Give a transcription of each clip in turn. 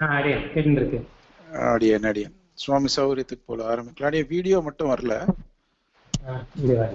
ஆ அடியன் கேட்டு இருக்கு அடியன் அடியன் சுவாமி சௌகரியத்துக்கு போல ஆரம்பிக்கலாம் அடியே வீடியோ மட்டும் வரல ஆ, இங்க வர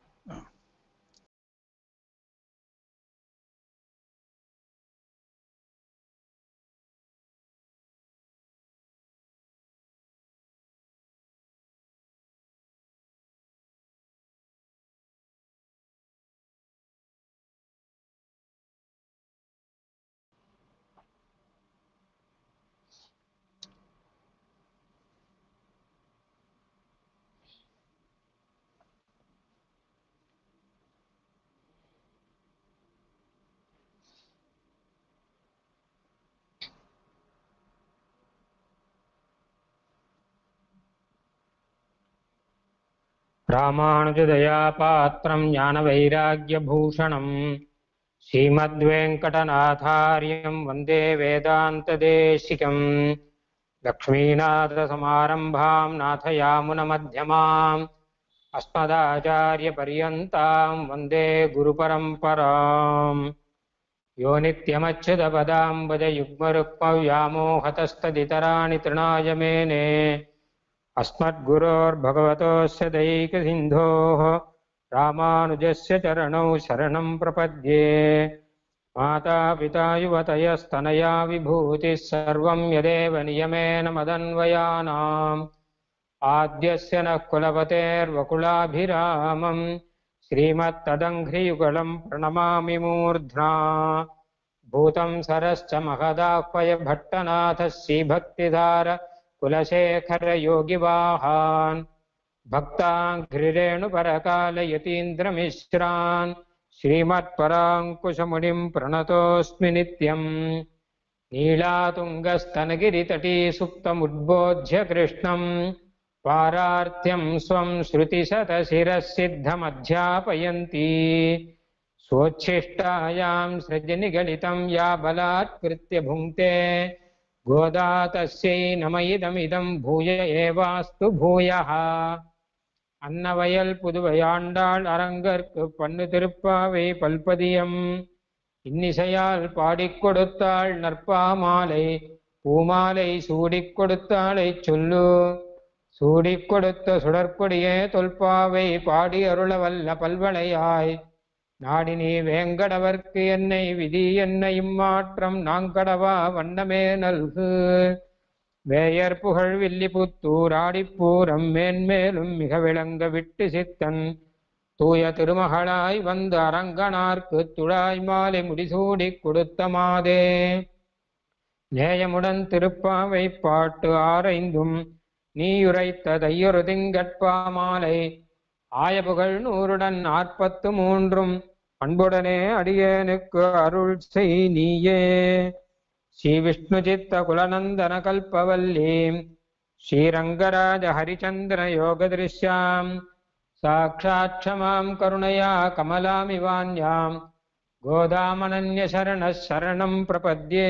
रामानुजदयापात्रम् ज्ञानवैराग्यभूषणम् श्रीमद्वेङ्कटनाथार्यम् वन्दे वेदान्तदेशिकम् लक्ष्मीनाथसमारम्भाम् नाथयामुनमध्यमाम् अस्मदाचार्यपर्यन्ताम् वन्दे गुरुपरम्पराम् यो नित्यमच्युतपदाम्बजयुग्मरुक्मव्यामोहतस्तदितराणि तृणाय मेने अस्मद्गुरोर्भगवतोऽस्य दैकसिन्धोः रामानुजस्य चरणौ शरणं प्रपद्ये मातापिता युवतयस्तनया विभूतिः सर्वं यदेव नियमेन मदन्वयानाम् आद्यस्य नः कुलपतेर्वकुलाभिरामम् श्रीमत्तदङ्घ्रियुगलं प्रणमामि मूर्ध्ना भूतं सरश्च महदाह्वय भट्टनाथः श्रीभक्तिधार कुलशेखरयोगिवाहान् भक्ताङ्घ्रिरेणुपरकालयतीन्द्रमिश्रान् श्रीमत्पराङ्कुशमुनिं प्रणतोऽस्मि नित्यम् नीलातुङ्गस्तनगिरितटी सुप्तमुद्बोध्य कृष्णम् पारार्थ्यं स्वं श्रुतिशतशिरः सिद्धमध्यापयन्ती स्वोच्छिष्टायां सृजनिगलितं या बलात्कृत्य भुङ्क्ते गोदा तस्यै नम इदमिदं भूय एवास्तु भूयः அன்னவயல் புதுவையாண்டாள் அரங்கற்கு பண்ணு திருப்பாவை பல்பதியம் இன்னிசையால் பாடிக் கொடுத்தாள் நற்பாமாலை பூமாலை சூடிக் கொடுத்தாளை சொல்லு சூடிக் கொடுத்த சுடற்கொடியே தொல்பாவை பாடி அருள வல்ல பல்வளையாய் நாடினி வேங்கடவர்க்கு என்னை விதி என்ன இம்மாற்றம் நாங்கடவா வண்ணமே நல்கு வேயர் புகழ் வில்லிபுத்தூர் ஆடிப்பூரம் மேன்மேலும் மிக விளங்க விட்டு சித்தன் தூய திருமகளாய் வந்து அரங்கனார்க்கு துழாய் மாலை முடிசூடிக் கொடுத்த மாதே நேயமுடன் திருப்பாவை பாட்டு ஆரைந்தும் நீயுரைத்த தையொரு திங்கட்பாமாலை ஆயபுகழ் நூறுடன் நாற்பத்து மூன்றும் அன்புடனே அடியேனுக்கு அருள் செய் நீயே ஸ்ரீ விஷ்ணு சித்த குலநந்தன கல்பவல்லீம் ஸ்ரீரங்கராஜ ஹரிச்சந்திர யோக திருஷ்யாம் சாட்சாத் க்ஷமாம் கருணையா கமலாமிவான்யாம் கோதாமனன்ய சரண சரணம் பிரபத்யே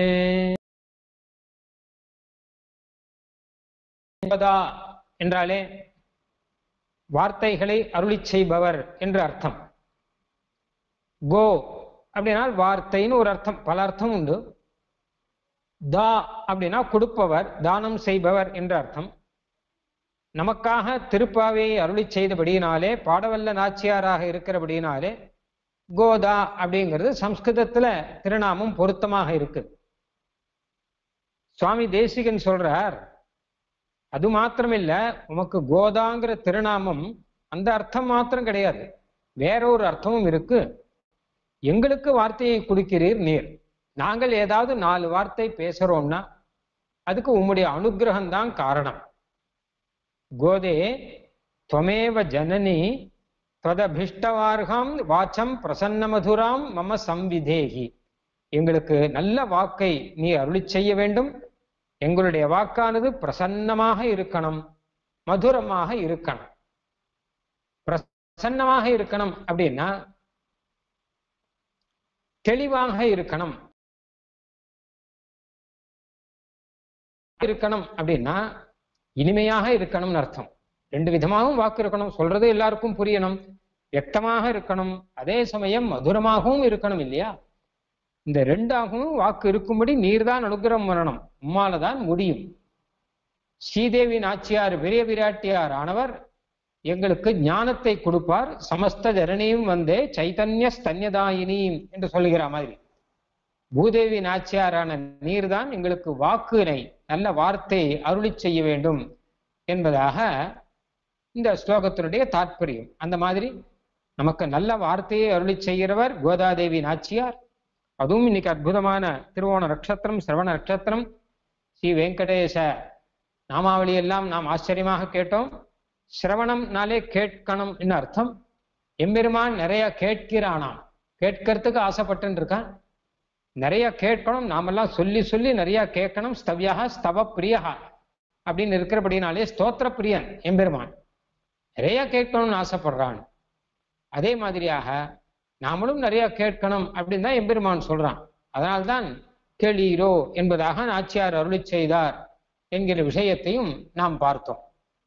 கோதா என்றாலே வார்த்தைகளை அருளிச் செய்பவர் என்று அர்த்தம் கோ அப்படின்னால் வார்த்தைன்னு ஒரு அர்த்தம் பல அர்த்தம் உண்டு தா அப்படின்னா கொடுப்பவர் தானம் செய்பவர் என்ற அர்த்தம் நமக்காக திருப்பாவையை அருளி செய்தபடியினாலே பாடவல்ல நாச்சியாராக இருக்கிறபடியினாலே கோதா அப்படிங்கிறது சம்ஸ்கிருதத்துல திருநாமம் பொருத்தமாக இருக்கு சுவாமி தேசிகன் சொல்றார் அது மாத்திரமில்ல உமக்கு கோதாங்கிற திருநாமம் அந்த அர்த்தம் மாத்திரம் கிடையாது வேற ஒரு அர்த்தமும் இருக்கு எங்களுக்கு வார்த்தையை கொடுக்கிறீர் நீர் நாங்கள் ஏதாவது நாலு வார்த்தை பேசுறோம்னா அதுக்கு உம்முடைய அனுகிரகம் தான் காரணம் கோதே துவமேவ ஜனனி त्वदभिष्टवार्காம் வாச்சம் பிரசன்ன மதுராம் மம சம்விதேகி எங்களுக்கு நல்ல வாக்கை நீ அருளி செய்ய வேண்டும் எங்களுடைய வாக்கானது பிரசன்னமாக இருக்கணும் மதுரமாக இருக்கணும் பிரசன்னமாக இருக்கணும் அப்படின்னா தெளிவாக இருக்கணும் இருக்கணும் அப்படின்னா இனிமையாக இருக்கணும்னு அர்த்தம் ரெண்டு விதமாகவும் வாக்கு இருக்கணும் சொல்றது எல்லாருக்கும் புரியணும் வியக்தமாக இருக்கணும் அதே சமயம் மதுரமாகவும் இருக்கணும் இல்லையா இந்த ரெண்டாகவும் வாக்கு இருக்கும்படி நீர்தான் அனுகிரகம் பண்ணணும் உம்மால தான் முடியும் ஸ்ரீதேவி நாச்சியார் பெரிய பிராட்டியார் ஆனவர் எங்களுக்கு ஞானத்தை கொடுப்பார் சமஸ்த ஜனனியும் வந்தே சைதன்ய ஸ்தன்யதாயினியும் என்று சொல்லுகிற மாதிரி பூதேவி நாச்சியாரான நீர்தான் எங்களுக்கு வாக்குனை நல்ல வார்த்தையை அருளி செய்ய வேண்டும் என்பதாக இந்த ஸ்லோகத்தினுடைய தாற்பயம் அந்த மாதிரி நமக்கு நல்ல வார்த்தையை அருளி செய்கிறவர் கோதாதேவி நாச்சியார் அதுவும் இன்னைக்கு அற்புதமான திருவோண நட்சத்திரம் சிரவண நட்சத்திரம் ஸ்ரீ வெங்கடேச நாமாவளி எல்லாம் நாம் ஆச்சரியமாக கேட்டோம் சிரவணம்னாலே கேட்கணும் அர்த்தம் எம்பெருமான் நிறைய கேட்கிறானாம் கேட்கறதுக்கு ஆசைப்பட்டு இருக்கான் நிறைய கேட்கணும் நாமெல்லாம் சொல்லி சொல்லி நிறைய கேட்கணும் ஸ்தவ்யா ஸ்தவ பிரியா அப்படின்னு இருக்கிறபடினாலே ஸ்தோத்திர பிரியன் எம்பெருமான் நிறைய கேட்கணும்னு ஆசைப்படுறான் அதே மாதிரியாக நாமளும் நிறைய கேட்கணும் அப்படின்னு தான் எம்பெருமான் சொல்றான் அதனால்தான் கேளீரோ என்பதாக நாச்சியார் அருளி செய்தார் என்கிற விஷயத்தையும் நாம் பார்த்தோம்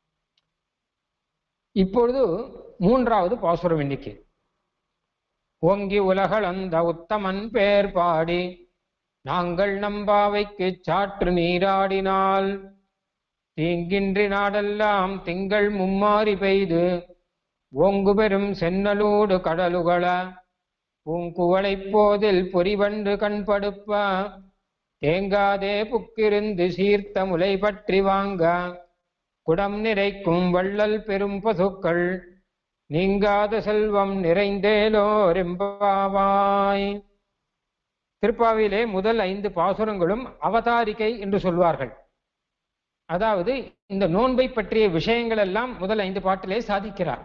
இப்பொழுது மூன்றாவது பாசுரம் எண்ணிக்கை ஓங்கி உலகளந்த உத்தமன் பேர் பாடி நாங்கள் நம்பாவைக்கு சாற்று நீராடினால் தீங்கின்றி நாடெல்லாம் திங்கள் மும்மாறி பெய்து ஓங்கு பெரும் சென்னலூடு கடலுகள பூங்குவளை போதில் பொறிவண்டு கண்படுப்ப தேங்காதே புக்கிருந்து சீர்த்த முலை பற்றி வாங்க குடம் நிறைக்கும் வள்ளல் பெரும் பசுக்கள் நீங்காத செல்வம் நிறைந்தேலோரெம்பாவாய் திருப்பாவிலே முதல் ஐந்து பாசுரங்களும் அவதாரிகை என்று சொல்வார்கள் அதாவது இந்த நோன்பை பற்றிய விஷயங்கள் எல்லாம் முதல் ஐந்து பாட்டிலே சாதிக்கிறார்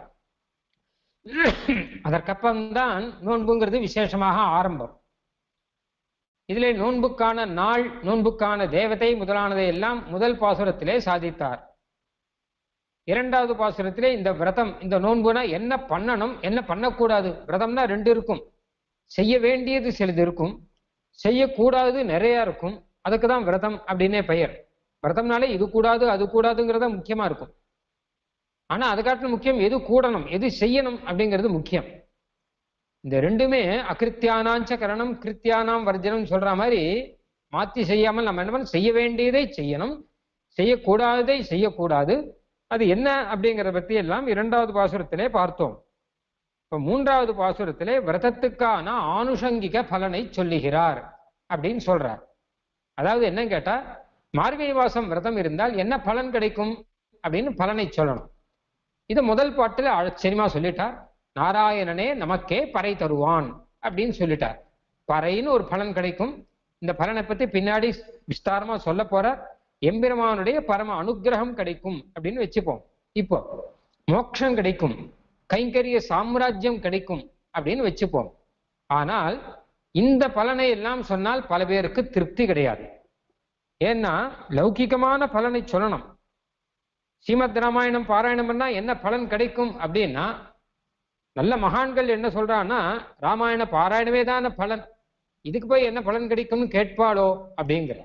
அதற்கப்புறம்தான் நோன்புங்கிறது விசேஷமாக ஆரம்பம் இதிலே நோன்புக்கான நாள் நோன்புக்கான தேவதை முதலானதை எல்லாம் முதல் பாசுரத்திலே சாதித்தார் இரண்டாவது பாசுரத்திலே இந்த விரதம் இந்த நோன்புனா என்ன பண்ணணும் என்ன பண்ணக்கூடாது விரதம்னா ரெண்டு இருக்கும் செய்ய வேண்டியது சிலது இருக்கும் செய்யக்கூடாது நிறைய இருக்கும் அதுக்கு தான் விரதம் அப்படின்னே பெயர் விரதம்னாலே இது கூடாது அது கூடாதுங்கிறத முக்கியமா இருக்கும் ஆனா அது காட்டிலும் முக்கியம் எது கூடணும் எது செய்யணும் அப்படிங்கிறது முக்கியம் இந்த ரெண்டுமே அகிருத்தியானாஞ்ச கரணம் கிருத்தியானாம் வர்ஜனம் சொல்ற மாதிரி மாத்தி செய்யாமல் நம்ம என்ன பண்ணணும்? செய்ய வேண்டியதை செய்யணும் செய்யக்கூடாததை செய்யக்கூடாது அது என்ன அப்படிங்கிறத பத்தி எல்லாம் இரண்டாவது பாசுரத்திலே பார்த்தோம் இப்ப மூன்றாவது பாசுரத்திலே விரதத்துக்கான ஆனுஷங்கிக பலனை சொல்லுகிறார் அப்படின்னு சொல்றார் அதாவது என்ன கேட்டா மார்கழி மாசம் விரதம் இருந்தால் என்ன பலன் கிடைக்கும் அப்படின்னு பலனை சொல்லணும் இது முதல் பாட்டுல ஆச்சரியமா சொல்லிட்டார் நாராயணனே நமக்கே பறை தருவான் அப்படின்னு சொல்லிட்டார் பறைன்னு ஒரு பலன் கிடைக்கும் இந்த பலனை பத்தி பின்னாடி விஸ்தாரமா சொல்ல போற எம்பெருமானுடைய பரம அனுக்கிரகம் கிடைக்கும் அப்படின்னு வச்சுப்போம் இப்போ மோட்சம் கிடைக்கும் கைங்கரிய சாம்ராஜ்யம் கிடைக்கும் அப்படின்னு வச்சுப்போம் ஆனால் இந்த பலனை எல்லாம் சொன்னால் பல பேருக்கு திருப்தி கிடையாது ஏன்னா லௌகிகமான பலனை சொல்லணும் ஸ்ரீமத் ராமாயணம் பாராயணம் பண்ணா என்ன பலன் கிடைக்கும் அப்படின்னா நல்ல மகான்கள் என்ன சொல்றான்னா ராமாயண பாராயணமே தான பலன் இதுக்கு போய் என்ன பலன் கிடைக்கும்னு கேட்பாளோ அப்படிங்கிற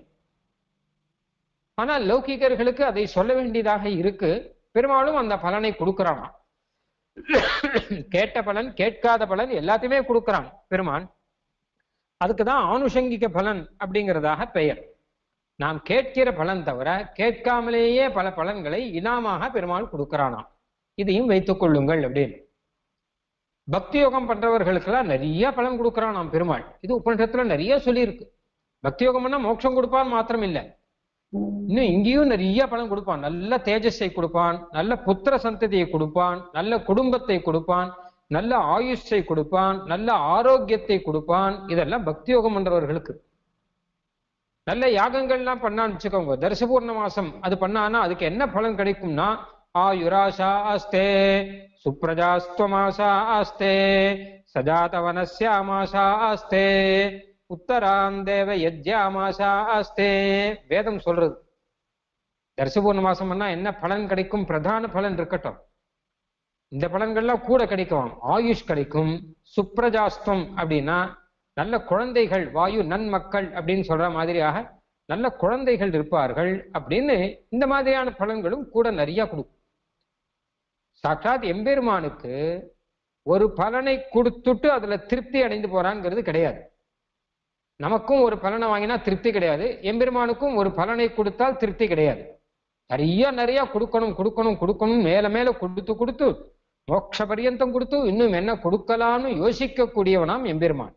ஆனால் லௌகிகர்களுக்கு அதை சொல்ல வேண்டியதாக இருக்கு பெரும்பாலும் அந்த பலனை கொடுக்கிறானா கேட்ட பலன் கேட்காத பலன் எல்லாத்தையுமே கொடுக்கிறான் பெருமான் அதுக்கு தான் ஆனுஷங்கிக பலன் அப்படிங்கிறதாக பெயர் நாம் கேட்கிற பலன் தவிர கேட்காமலேயே பல பலன்களை இனாமாக பெருமாள் கொடுக்கிறானாம் இதையும் வைத்துக் கொள்ளுங்கள் அப்படின்னு பக்தி யோகம் பண்றவர்களுக்கெல்லாம் நிறைய பலன் கொடுக்கிறானாம் பெருமாள் இது உபனிஷத்துல நிறைய சொல்லியிருக்கு பக்தி யோகம்னா மோட்சம் கொடுப்பான் மாத்திரம் இல்லை இன்னும் இங்கேயும் நிறைய பலன் கொடுப்பான் நல்ல தேஜஸை கொடுப்பான் நல்ல புத்திர சந்ததியை கொடுப்பான் நல்ல குடும்பத்தை கொடுப்பான் நல்ல ஆயுஷை கொடுப்பான் நல்ல ஆரோக்கியத்தை கொடுப்பான் இதெல்லாம் பக்தி யோகம் பண்றவர்களுக்கு நல்ல யாகங்கள்லாம் பண்ணான்னு வச்சுக்கோங்க தரிசபூர்ண மாசம் அது பண்ணானா அதுக்கு என்ன பலன் கிடைக்கும்னா ஆயுராசா அஸ்தே சுப்ரஜாஸ்துவமாசா அஸ்தே சஜாதவனஸ்யாமாசா அஸ்தே உத்தராந்தேவ யஜ்யாமாசா அஸ்தே வேதம் சொல்றது தரிசபூர்ண மாசம்னா என்ன பலன் கிடைக்கும் பிரதான பலன் இருக்கட்டும் இந்த பலன்கள்லாம் கூட கிடைக்கும் ஆயுஷ் கிடைக்கும் சுப்ரஜாஸ்துவம் அப்படின்னா நல்ல குழந்தைகள் வாயு நன்மக்கள் அப்படின்னு சொல்ற மாதிரியாக நல்ல குழந்தைகள் இருப்பார்கள் அப்படின்னு இந்த மாதிரியான பலன்களும் கூட நிறைய கொடுக்கும் சாட்சாத் எம்பெருமானுக்கு ஒரு பலனை கொடுத்துட்டு அதுல திருப்தி அடைந்து போறாங்கிறது கிடையாது நமக்கும் ஒரு பலனை வாங்கினா திருப்தி கிடையாது எம்பெருமானுக்கும் ஒரு பலனை கொடுத்தால் திருப்தி கிடையாது நிறைய நிறைய கொடுக்கணும் கொடுக்கணும் கொடுக்கணும் மேல மேல கொடுத்து கொடுத்து மோட்ச பரியந்தம் கொடுத்து இன்னும் என்ன கொடுக்கலாம்னு யோசிக்கக்கூடியவனாம் எம்பெருமான்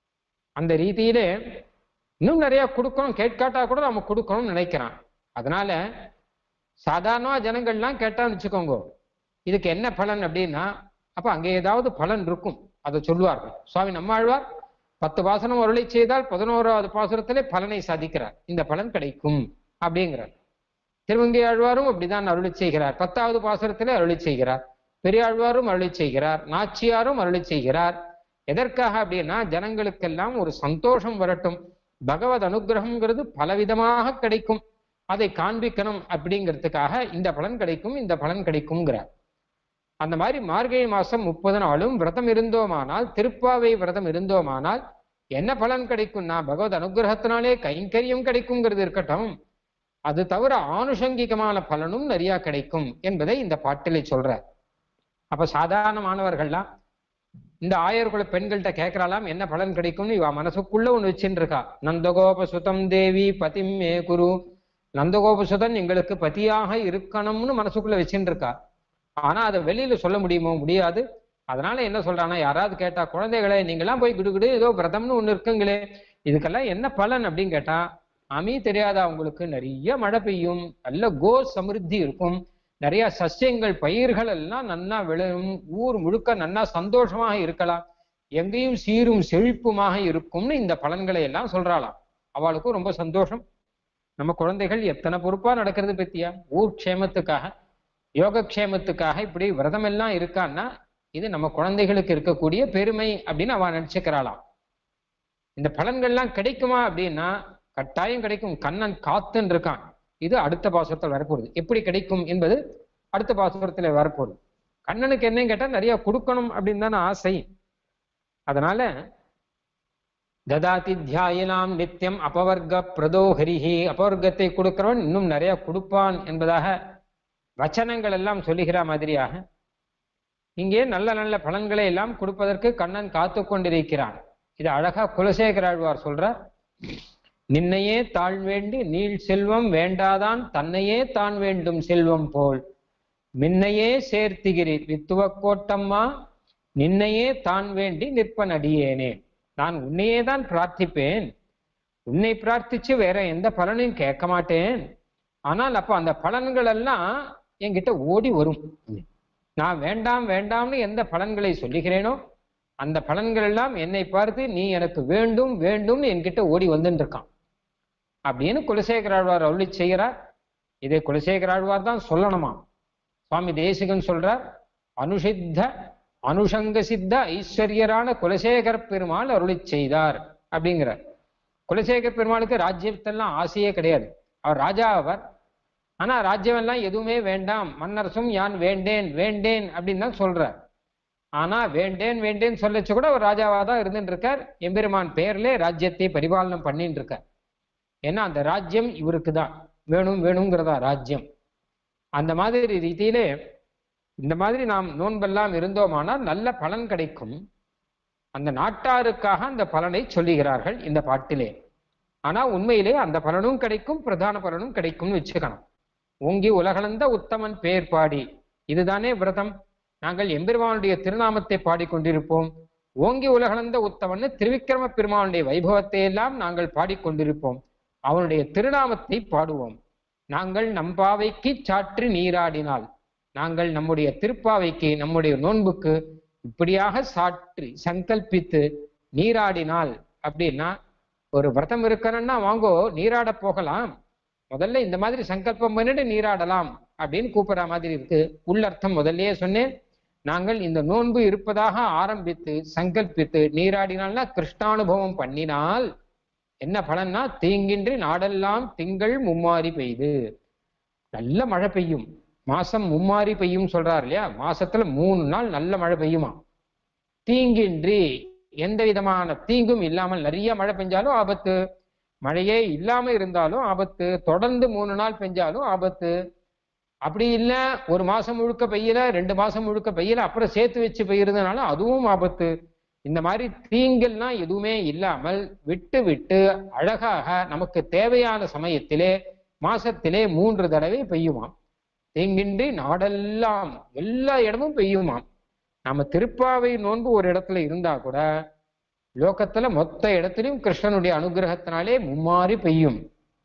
அந்த ரீதியிலே இன்னும் நிறைய கொடுக்கணும் கேட்காட்டா கூட நம்ம கொடுக்கணும்னு நினைக்கிறான் அதனால சாதாரணமா ஜனங்கள்லாம் கேட்டான்னு வச்சுக்கோங்க இதுக்கு என்ன பலன் அப்படின்னா அப்ப அங்க ஏதாவது பலன் இருக்கும் அதை சொல்லுவார்கள் சுவாமி நம்மாழ்வார் பத்து பாசனம் அருளை செய்தால் பதினோராவது பாசுரத்திலே பலனை சாதிக்கிறார் இந்த பலன் கிடைக்கும் அப்படிங்கிறார் திருவங்கை ஆழ்வாரும் அப்படிதான் அருளி செய்கிறார் பத்தாவது பாசுரத்திலே அருளி செய்கிறார் பெரியாழ்வாரும் அருளி செய்கிறார் நாச்சியாரும் அருளி செய்கிறார் எதற்காக அப்படின்னா ஜனங்களுக்கெல்லாம் ஒரு சந்தோஷம் வரட்டும் பகவத் அனுகிரகம்ங்கிறது பலவிதமாக கிடைக்கும் அதை காண்பிக்கணும் அப்படிங்கிறதுக்காக இந்த பலன் கிடைக்கும் இந்த பலன் கிடைக்கும்ங்கிறார் அந்த மாதிரி மார்கழி மாசம் முப்பது நாளும் விரதம் இருந்தோமானால் திருப்பாவை விரதம் இருந்தோமானால் என்ன பலன் கிடைக்கும்னா பகவத் அனுகிரகத்தினாலே கைங்கரியம் கிடைக்குங்கிறது இருக்கட்டும் அது தவிர ஆனுஷங்கிகமான பலனும் நிறைய கிடைக்கும் என்பதை இந்த பாட்டிலே சொல்ற அப்ப சாதாரண மாணவர்கள்லாம் இந்த ஆயர்குல பெண்கள்கிட்ட கேட்கறாலாம் என்ன பலன் கிடைக்கும்னு இவ மனசுக்குள்ள ஒண்ணு வச்சுட்டு இருக்கா நந்தகோப சுதம் தேவி பதிம் மே குரு நந்தகோப சுதன் எங்களுக்கு பதியாக இருக்கணும்னு மனசுக்குள்ள வச்சுட்டு இருக்கா ஆனா அதை வெளியில சொல்ல முடியுமோ முடியாது அதனால என்ன சொல்றானா யாராவது கேட்டா குழந்தைகளே நீங்களாம் போய் குடுகுடு ஏதோ விரதம்னு ஒண்ணு இருக்குங்களே இதுக்கெல்லாம் என்ன பலன் அப்படின்னு கேட்டா அமி தெரியாதா உங்களுக்கு நிறைய மழை பெய்யும் நல்ல கோ சமிருத்தி இருக்கும் நிறைய சஸ்யங்கள் பயிர்கள் எல்லாம் நன்னா விளையும் ஊர் முழுக்க நன்னா சந்தோஷமாக இருக்கலாம் எங்கேயும் சீரும் செழிப்புமாக இருக்கும்னு இந்த பலன்களை எல்லாம் சொல்றாளாம் அவளுக்கும் ரொம்ப சந்தோஷம் நம்ம குழந்தைகள் எத்தனை பொறுப்பா நடக்கிறது பத்தியா ஊர் க்ஷேமத்துக்காக யோகக்ஷேமத்துக்காக இப்படி விரதம் எல்லாம் இருக்கான்னா இது நம்ம குழந்தைகளுக்கு இருக்கக்கூடிய பெருமை அப்படின்னு அவ நினைச்சுக்கிறாளாம் இந்த பலன்கள்லாம் கிடைக்குமா அப்படின்னா கட்டாயம் கிடைக்கும் கண்ணன் காத்துன்னு இருக்கான் இது அடுத்த பாசுரத்தில் வரப்போகுது எப்படி கிடைக்கும் என்பது அடுத்த பாசுரத்துல வரப்போகுது கண்ணனுக்கு என்னன்னு கேட்டா நிறைய கொடுக்கணும் அப்படின்னு தானே ஆசை அதனால ததாதி தியாயினாம் நித்தியம் அபவர்க்க பிரதோஹரிஹி அபவர்க்கத்தை கொடுக்கிறவன் இன்னும் நிறைய கொடுப்பான் என்பதாக வச்சனங்கள் எல்லாம் சொல்லுகிற மாதிரியாக இங்கே நல்ல நல்ல பலன்களை எல்லாம் கொடுப்பதற்கு கண்ணன் காத்து கொண்டிருக்கிறான் இது அழகா குலசேகராழ்வார் சொல்றார் நின்னையே தாழ் வேண்டி நீள் செல்வம் வேண்டாதான் தன்னையே தான் வேண்டும் செல்வம் போல் மின்னையே சேர்த்துகிறீர் வித்துவ கோட்டம்மா நின்னையே தான் வேண்டி நிற்பன் அடியேனே நான் உன்னையே தான் பிரார்த்திப்பேன் உன்னை பிரார்த்திச்சு வேற எந்த பலனையும் கேட்க மாட்டேன் ஆனால் அப்ப அந்த பலன்கள் எல்லாம் என்கிட்ட ஓடி வரும் நான் வேண்டாம் வேண்டாம்னு எந்த பலன்களை சொல்லுகிறேனோ அந்த பலன்கள் எல்லாம் என்னை பார்த்து நீ எனக்கு வேண்டும் வேண்டும்னு என்கிட்ட ஓடி வந்துட்டு இருக்கான் அப்படின்னு குலசேகராழ்வார் அருளி செய்கிறார் இதை குலசேகராழ்வார் தான் சொல்லணுமா சுவாமி தேசிகன் சொல்றார் அனுஷித்த அனுஷங்க சித்த ஐஸ்வர்யரான குலசேகர பெருமாள் அருளி செய்தார் அப்படிங்கிறார் குலசேகர பெருமாளுக்கு ராஜ்யத்தெல்லாம் ஆசையே கிடையாது அவர் ராஜா அவர் ஆனா ராஜ்யம் எல்லாம் எதுவுமே வேண்டாம் மன்னரசும் யான் வேண்டேன் வேண்டேன் அப்படின்னு தான் சொல்றார் ஆனா வேண்டேன் வேண்டேன் சொல்லச்சு கூட ஒரு ராஜாவா தான் இருந்துட்டு இருக்கார் எம்பெருமான் பெயர்லே ராஜ்யத்தை பரிபாலனம் பண்ணிட்டு இருக்கார் ஏன்னா அந்த ராஜ்யம் இவருக்கு தான் வேணும் வேணுங்கிறதா ராஜ்யம் அந்த மாதிரி ரீதியிலே இந்த மாதிரி நாம் நோன்பெல்லாம் இருந்தோமானால் நல்ல பலன் கிடைக்கும் அந்த நாட்டாருக்காக அந்த பலனை சொல்லுகிறார்கள் இந்த பாட்டிலே ஆனா உண்மையிலே அந்த பலனும் கிடைக்கும் பிரதான பலனும் கிடைக்கும்னு வச்சுக்கணும் ஓங்கி உலகளந்த உத்தமன் பேர் பாடி இதுதானே விரதம் நாங்கள் எம்பெருமானுடைய திருநாமத்தை பாடிக்கொண்டிருப்போம் ஓங்கி உலகளந்த உத்தமன் திருவிக்கிரம பெருமானுடைய வைபவத்தை எல்லாம் நாங்கள் பாடிக்கொண்டிருப்போம் அவனுடைய திருநாமத்தை பாடுவோம் நாங்கள் நம்பாவைக்கு சாற்றி நீராடினால் நாங்கள் நம்முடைய திருப்பாவைக்கு நம்முடைய நோன்புக்கு இப்படியாக சாற்றி சங்கல்பித்து நீராடினால் அப்படின்னா ஒரு விரதம் இருக்கணும்னா வாங்கோ நீராட போகலாம் முதல்ல இந்த மாதிரி சங்கல்பம் பண்ணிட்டு நீராடலாம் அப்படின்னு கூப்பிடுற மாதிரி இருக்கு உள்ளர்த்தம் முதல்லயே சொன்னேன் நாங்கள் இந்த நோன்பு இருப்பதாக ஆரம்பித்து சங்கல்பித்து நீராடினால்னா கிருஷ்ணானுபவம் பண்ணினால் என்ன பலன்னா தீங்கின்றி நாடெல்லாம் திங்கள் மும்மாரி பெய்து நல்ல மழை பெய்யும் மாசம் மும்மாரி பெய்யும் சொல்றார் இல்லையா மாசத்துல மூணு நாள் நல்ல மழை பெய்யுமா தீங்கின்றி எந்த விதமான தீங்கும் இல்லாமல் நிறைய மழை பெஞ்சாலும் ஆபத்து மழையே இல்லாம இருந்தாலும் ஆபத்து தொடர்ந்து மூணு நாள் பெஞ்சாலும் ஆபத்து அப்படி இல்ல ஒரு மாசம் முழுக்க பெய்யல ரெண்டு மாசம் முழுக்க பெய்யல அப்புறம் சேர்த்து வச்சு பெய்யறதுனால அதுவும் ஆபத்து இந்த மாதிரி தீங்கெல்லாம் எதுவுமே இல்லாமல் விட்டு விட்டு அழகாக நமக்கு தேவையான சமயத்திலே மாசத்திலே மூன்று தடவை பெய்யுமாம் தீங்கின்றி நாடெல்லாம் எல்லா இடமும் பெய்யுமாம் நம்ம திருப்பாவை நோன்பு ஒரு இடத்துல இருந்தா கூட லோகத்துல மொத்த இடத்துலயும் கிருஷ்ணனுடைய அனுகிரகத்தினாலே மும்மாறி பெய்யும்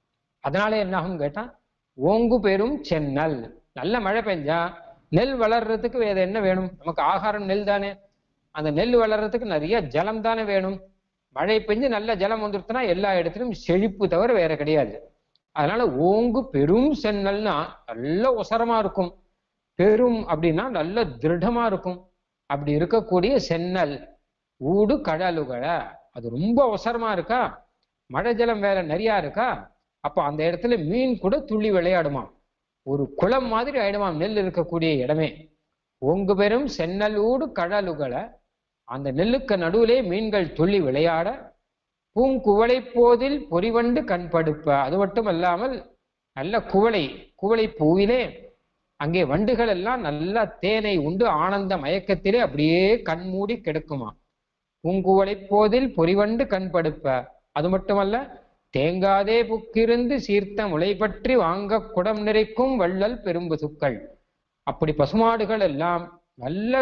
அதனால என்ன ஆகும் கேட்டா ஓங்கு பெரும் சென்னல் நல்ல மழை பெஞ்சா நெல் வளர்றதுக்கு வேற என்ன வேணும் நமக்கு ஆகாரம் நெல் தானே அந்த நெல் வளர்றதுக்கு நிறைய ஜலம் தானே வேணும் மழை பெஞ்சு நல்ல ஜலம் வந்துருச்சுன்னா எல்லா இடத்துலயும் செழிப்பு தவிர வேற கிடையாது அதனால ஓங்கு பெரும் சென்னல்னா நல்ல உசரமா இருக்கும் பெரும் அப்படின்னா நல்ல திருடமா இருக்கும் அப்படி இருக்கக்கூடிய சென்னல் ஊடு கடலுகள அது ரொம்ப அவசரமா இருக்கா மழை ஜலம் வேற நிறையா இருக்கா அப்ப அந்த இடத்துல மீன் கூட துள்ளி விளையாடுமா ஒரு குளம் மாதிரி ஆயிடுமாம் நெல் இருக்கக்கூடிய இடமே ஒங்கு பெரும் சென்னல் ஊடு கடலுகள அந்த நெல்லுக்கு நடுவிலே மீன்கள் துள்ளி விளையாட பூங்குவளை போதில் பொறிவண்டு கண்படுப்ப அது மட்டும் அல்லாமல் நல்ல குவளை குவளை பூவிலே அங்கே வண்டுகள் எல்லாம் நல்லா தேனை உண்டு ஆனந்த மயக்கத்திலே அப்படியே கண்மூடி கிடக்குமா பூங்குவளை போதில் பொறிவண்டு கண்படுப்ப அது மட்டுமல்ல தேங்காதே புக்கிருந்து சீர்த்த முளை பற்றி வாங்க குடம் நிறைக்கும் வள்ளல் பெரும்பசுக்கள் அப்படி பசுமாடுகள் எல்லாம் நல்ல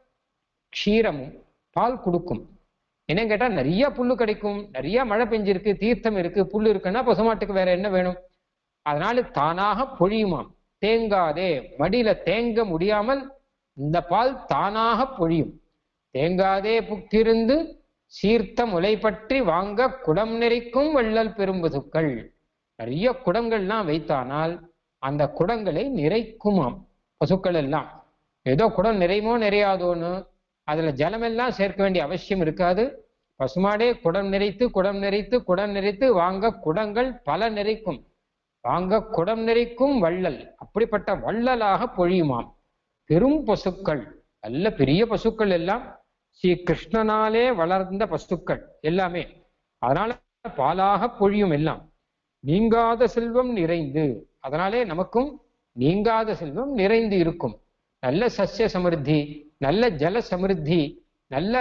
க்ஷீரமும் பால் கொடுக்கும் என்ன கேட்டா நிறைய புல்லு கிடைக்கும் நிறைய மழை பெஞ்சிருக்கு தீர்த்தம் இருக்கு புல்லு இருக்குன்னா பசுமாட்டுக்கு வேற என்ன வேணும் அதனால தானாக பொழியுமாம் தேங்காதே மடியில தேங்க முடியாமல் இந்த பால் தானாக பொழியும் தேங்காதே புக்கிருந்து சீர்த்த முலை பற்றி வாங்க குடம் நெறிக்கும் வள்ளல் பெரும்பசுக்கள் நிறைய குடங்கள்லாம் வைத்தானால் அந்த குடங்களை நிறைக்குமாம் பசுக்கள் எல்லாம் ஏதோ குடம் நிறையுமோ நிறையாதோன்னு அதுல ஜலமெல்லாம் சேர்க்க வேண்டிய அவசியம் இருக்காது பசுமாடே குடம் நிறைத்து குடம் நிறைத்து குடம் நிறைத்து வாங்க குடங்கள் பல நிறைக்கும் வாங்க குடம் நிறைக்கும் வள்ளல் அப்படிப்பட்ட வள்ளலாக பொழியுமாம் பெரும் பசுக்கள் நல்ல பெரிய பசுக்கள் எல்லாம் ஸ்ரீ கிருஷ்ணனாலே வளர்ந்த பசுக்கள் எல்லாமே அதனால பாலாக பொழியும் எல்லாம் நீங்காத செல்வம் நிறைந்து அதனாலே நமக்கும் நீங்காத செல்வம் நிறைந்து இருக்கும் நல்ல சஸ்ய சமிருத்தி நல்ல ஜல சமிருத்தி நல்ல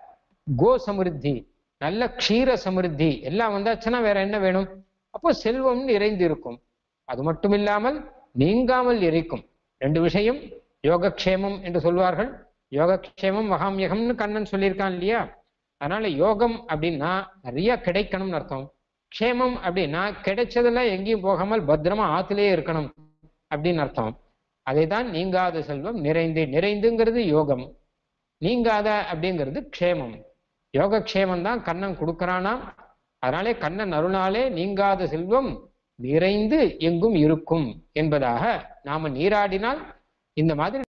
கோ சமிருத்தி நல்ல க்ஷீர சமிருத்தி எல்லாம் வந்தாச்சுன்னா வேற என்ன வேணும் அப்போ செல்வம் நிறைந்து இருக்கும் அது மட்டும் இல்லாமல் நீங்காமல் இருக்கும் ரெண்டு விஷயம் யோகக்ஷேமம் என்று சொல்வார்கள் யோகக்ஷேமம் மகாமியகம்னு கண்ணன் சொல்லியிருக்கான் இல்லையா அதனால யோகம் அப்படின்னா நிறைய கிடைக்கணும்னு அர்த்தம் க்ஷேமம் அப்படின்னா கிடைச்சதெல்லாம் எங்கேயும் போகாமல் பத்திரமா ஆத்திலேயே இருக்கணும் அப்படின்னு அர்த்தம் அதை தான் நீங்காத செல்வம் நிறைந்து நிறைந்துங்கிறது யோகம் நீங்காத அப்படிங்கிறது க்ஷேமம் யோகக்ஷேமம் தான் கண்ணன் கொடுக்கறானா அதனாலே கண்ணன் அருளாலே நீங்காத செல்வம் நிறைந்து எங்கும் இருக்கும் என்பதாக நாம நீராடினால் இந்த மாதிரி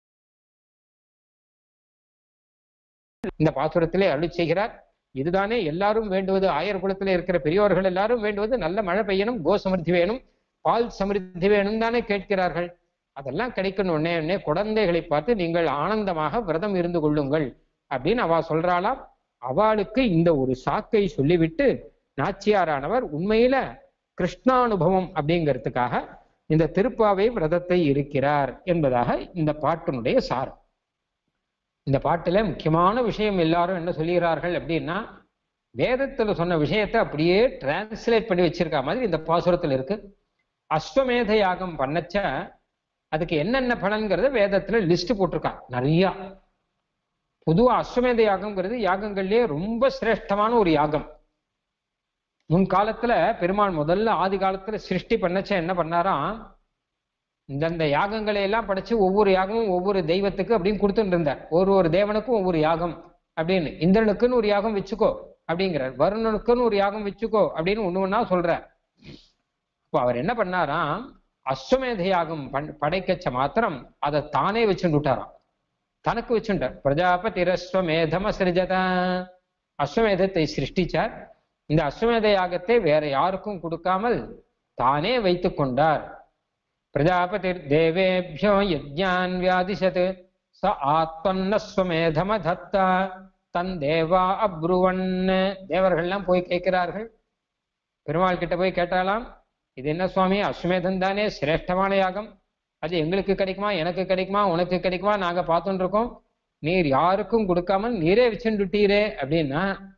இந்த பாசுரத்திலே அருளி செய்கிறார் இதுதானே எல்லாரும் வேண்டுவது ஆயர் குலத்திலே இருக்கிற பெரியோர்கள் எல்லாரும் வேண்டுவது நல்ல மழை பெய்யணும் கோ சமிருத்தி வேணும் பால் சமிருத்தி வேணும் தானே கேட்கிறார்கள் அதெல்லாம் கிடைக்கணும் உடனே உடனே குழந்தைகளை பார்த்து நீங்கள் ஆனந்தமாக விரதம் இருந்து கொள்ளுங்கள் அப்படின்னு அவ சொல்றாளாம் அவளுக்கு இந்த ஒரு சாக்கை சொல்லிவிட்டு நாச்சியாரானவர் உண்மையில கிருஷ்ணானுபவம் அப்படிங்கிறதுக்காக இந்த திருப்பாவை விரதத்தை இருக்கிறார் என்பதாக இந்த பாட்டினுடைய சாரம் இந்த பாட்டுல முக்கியமான விஷயம் எல்லாரும் என்ன சொல்லுகிறார்கள் அப்படின்னா வேதத்துல சொன்ன விஷயத்தை அப்படியே டிரான்ஸ்லேட் பண்ணி வச்சிருக்க மாதிரி இந்த பாசுரத்துல இருக்கு அஸ்வமேத யாகம் பண்ணச்ச அதுக்கு என்னென்ன பலன்கிறத வேதத்துல லிஸ்ட் போட்டிருக்கான் நிறைய பொதுவா அஸ்வமேத யாகம்ங்கிறது யாகங்கள்லயே ரொம்ப சிரேஷ்டமான ஒரு யாகம் முன்காலத்துல பெருமாள் முதல்ல ஆதி காலத்துல சிருஷ்டி பண்ணச்ச என்ன பண்ணாராம் இந்தந்த யாகங்களை எல்லாம் படைச்சு ஒவ்வொரு யாகமும் ஒவ்வொரு தெய்வத்துக்கு அப்படின்னு கொடுத்துட்டு இருந்தார் ஒரு ஒரு தேவனுக்கும் ஒவ்வொரு யாகம் அப்படின்னு இந்திரனுக்குன்னு ஒரு யாகம் வச்சுக்கோ அப்படிங்கிறார் வருணனுக்குன்னு ஒரு யாகம் வச்சுக்கோ அப்படின்னு ஒண்ணு ஒண்ணா சொல்றார் இப்போ அவர் என்ன பண்ணாராம் அஸ்வமேத யாகம் பண் படைக்கச்ச மாத்திரம் அதை தானே வச்சுட்டு விட்டாராம் தனக்கு வச்சுட்டார் பிரஜாபதி அஸ்வமேதம் அசிருஜத அஸ்வமேதத்தை சிருஷ்டிச்சார் இந்த அஸ்வமேத யாகத்தை வேற யாருக்கும் கொடுக்காமல் தானே வைத்துக் கொண்டார் பிரஜாபதி தேவேபியோ யஜ்ஞான் வியாதிசத் ச ஆத்மன்னஸ்வமேதமதத்தா தன் தேவா அப்ருவன் தேவர்கள்லாம் போய் கேட்கிறார்கள் பெருமாள் கிட்ட போய் கேட்டாலாம் இது என்ன சுவாமி அஸ்வமேதம் தானே சிரேஷ்டமான யாகம் அது எங்களுக்கு கிடைக்குமா எனக்கு கிடைக்குமா உனக்கு கிடைக்குமா நாங்க பார்த்துட்டு இருக்கோம் நீர் யாருக்கும் கொடுக்காமல் நீரே வச்சுட்டீரே அப்படின்னா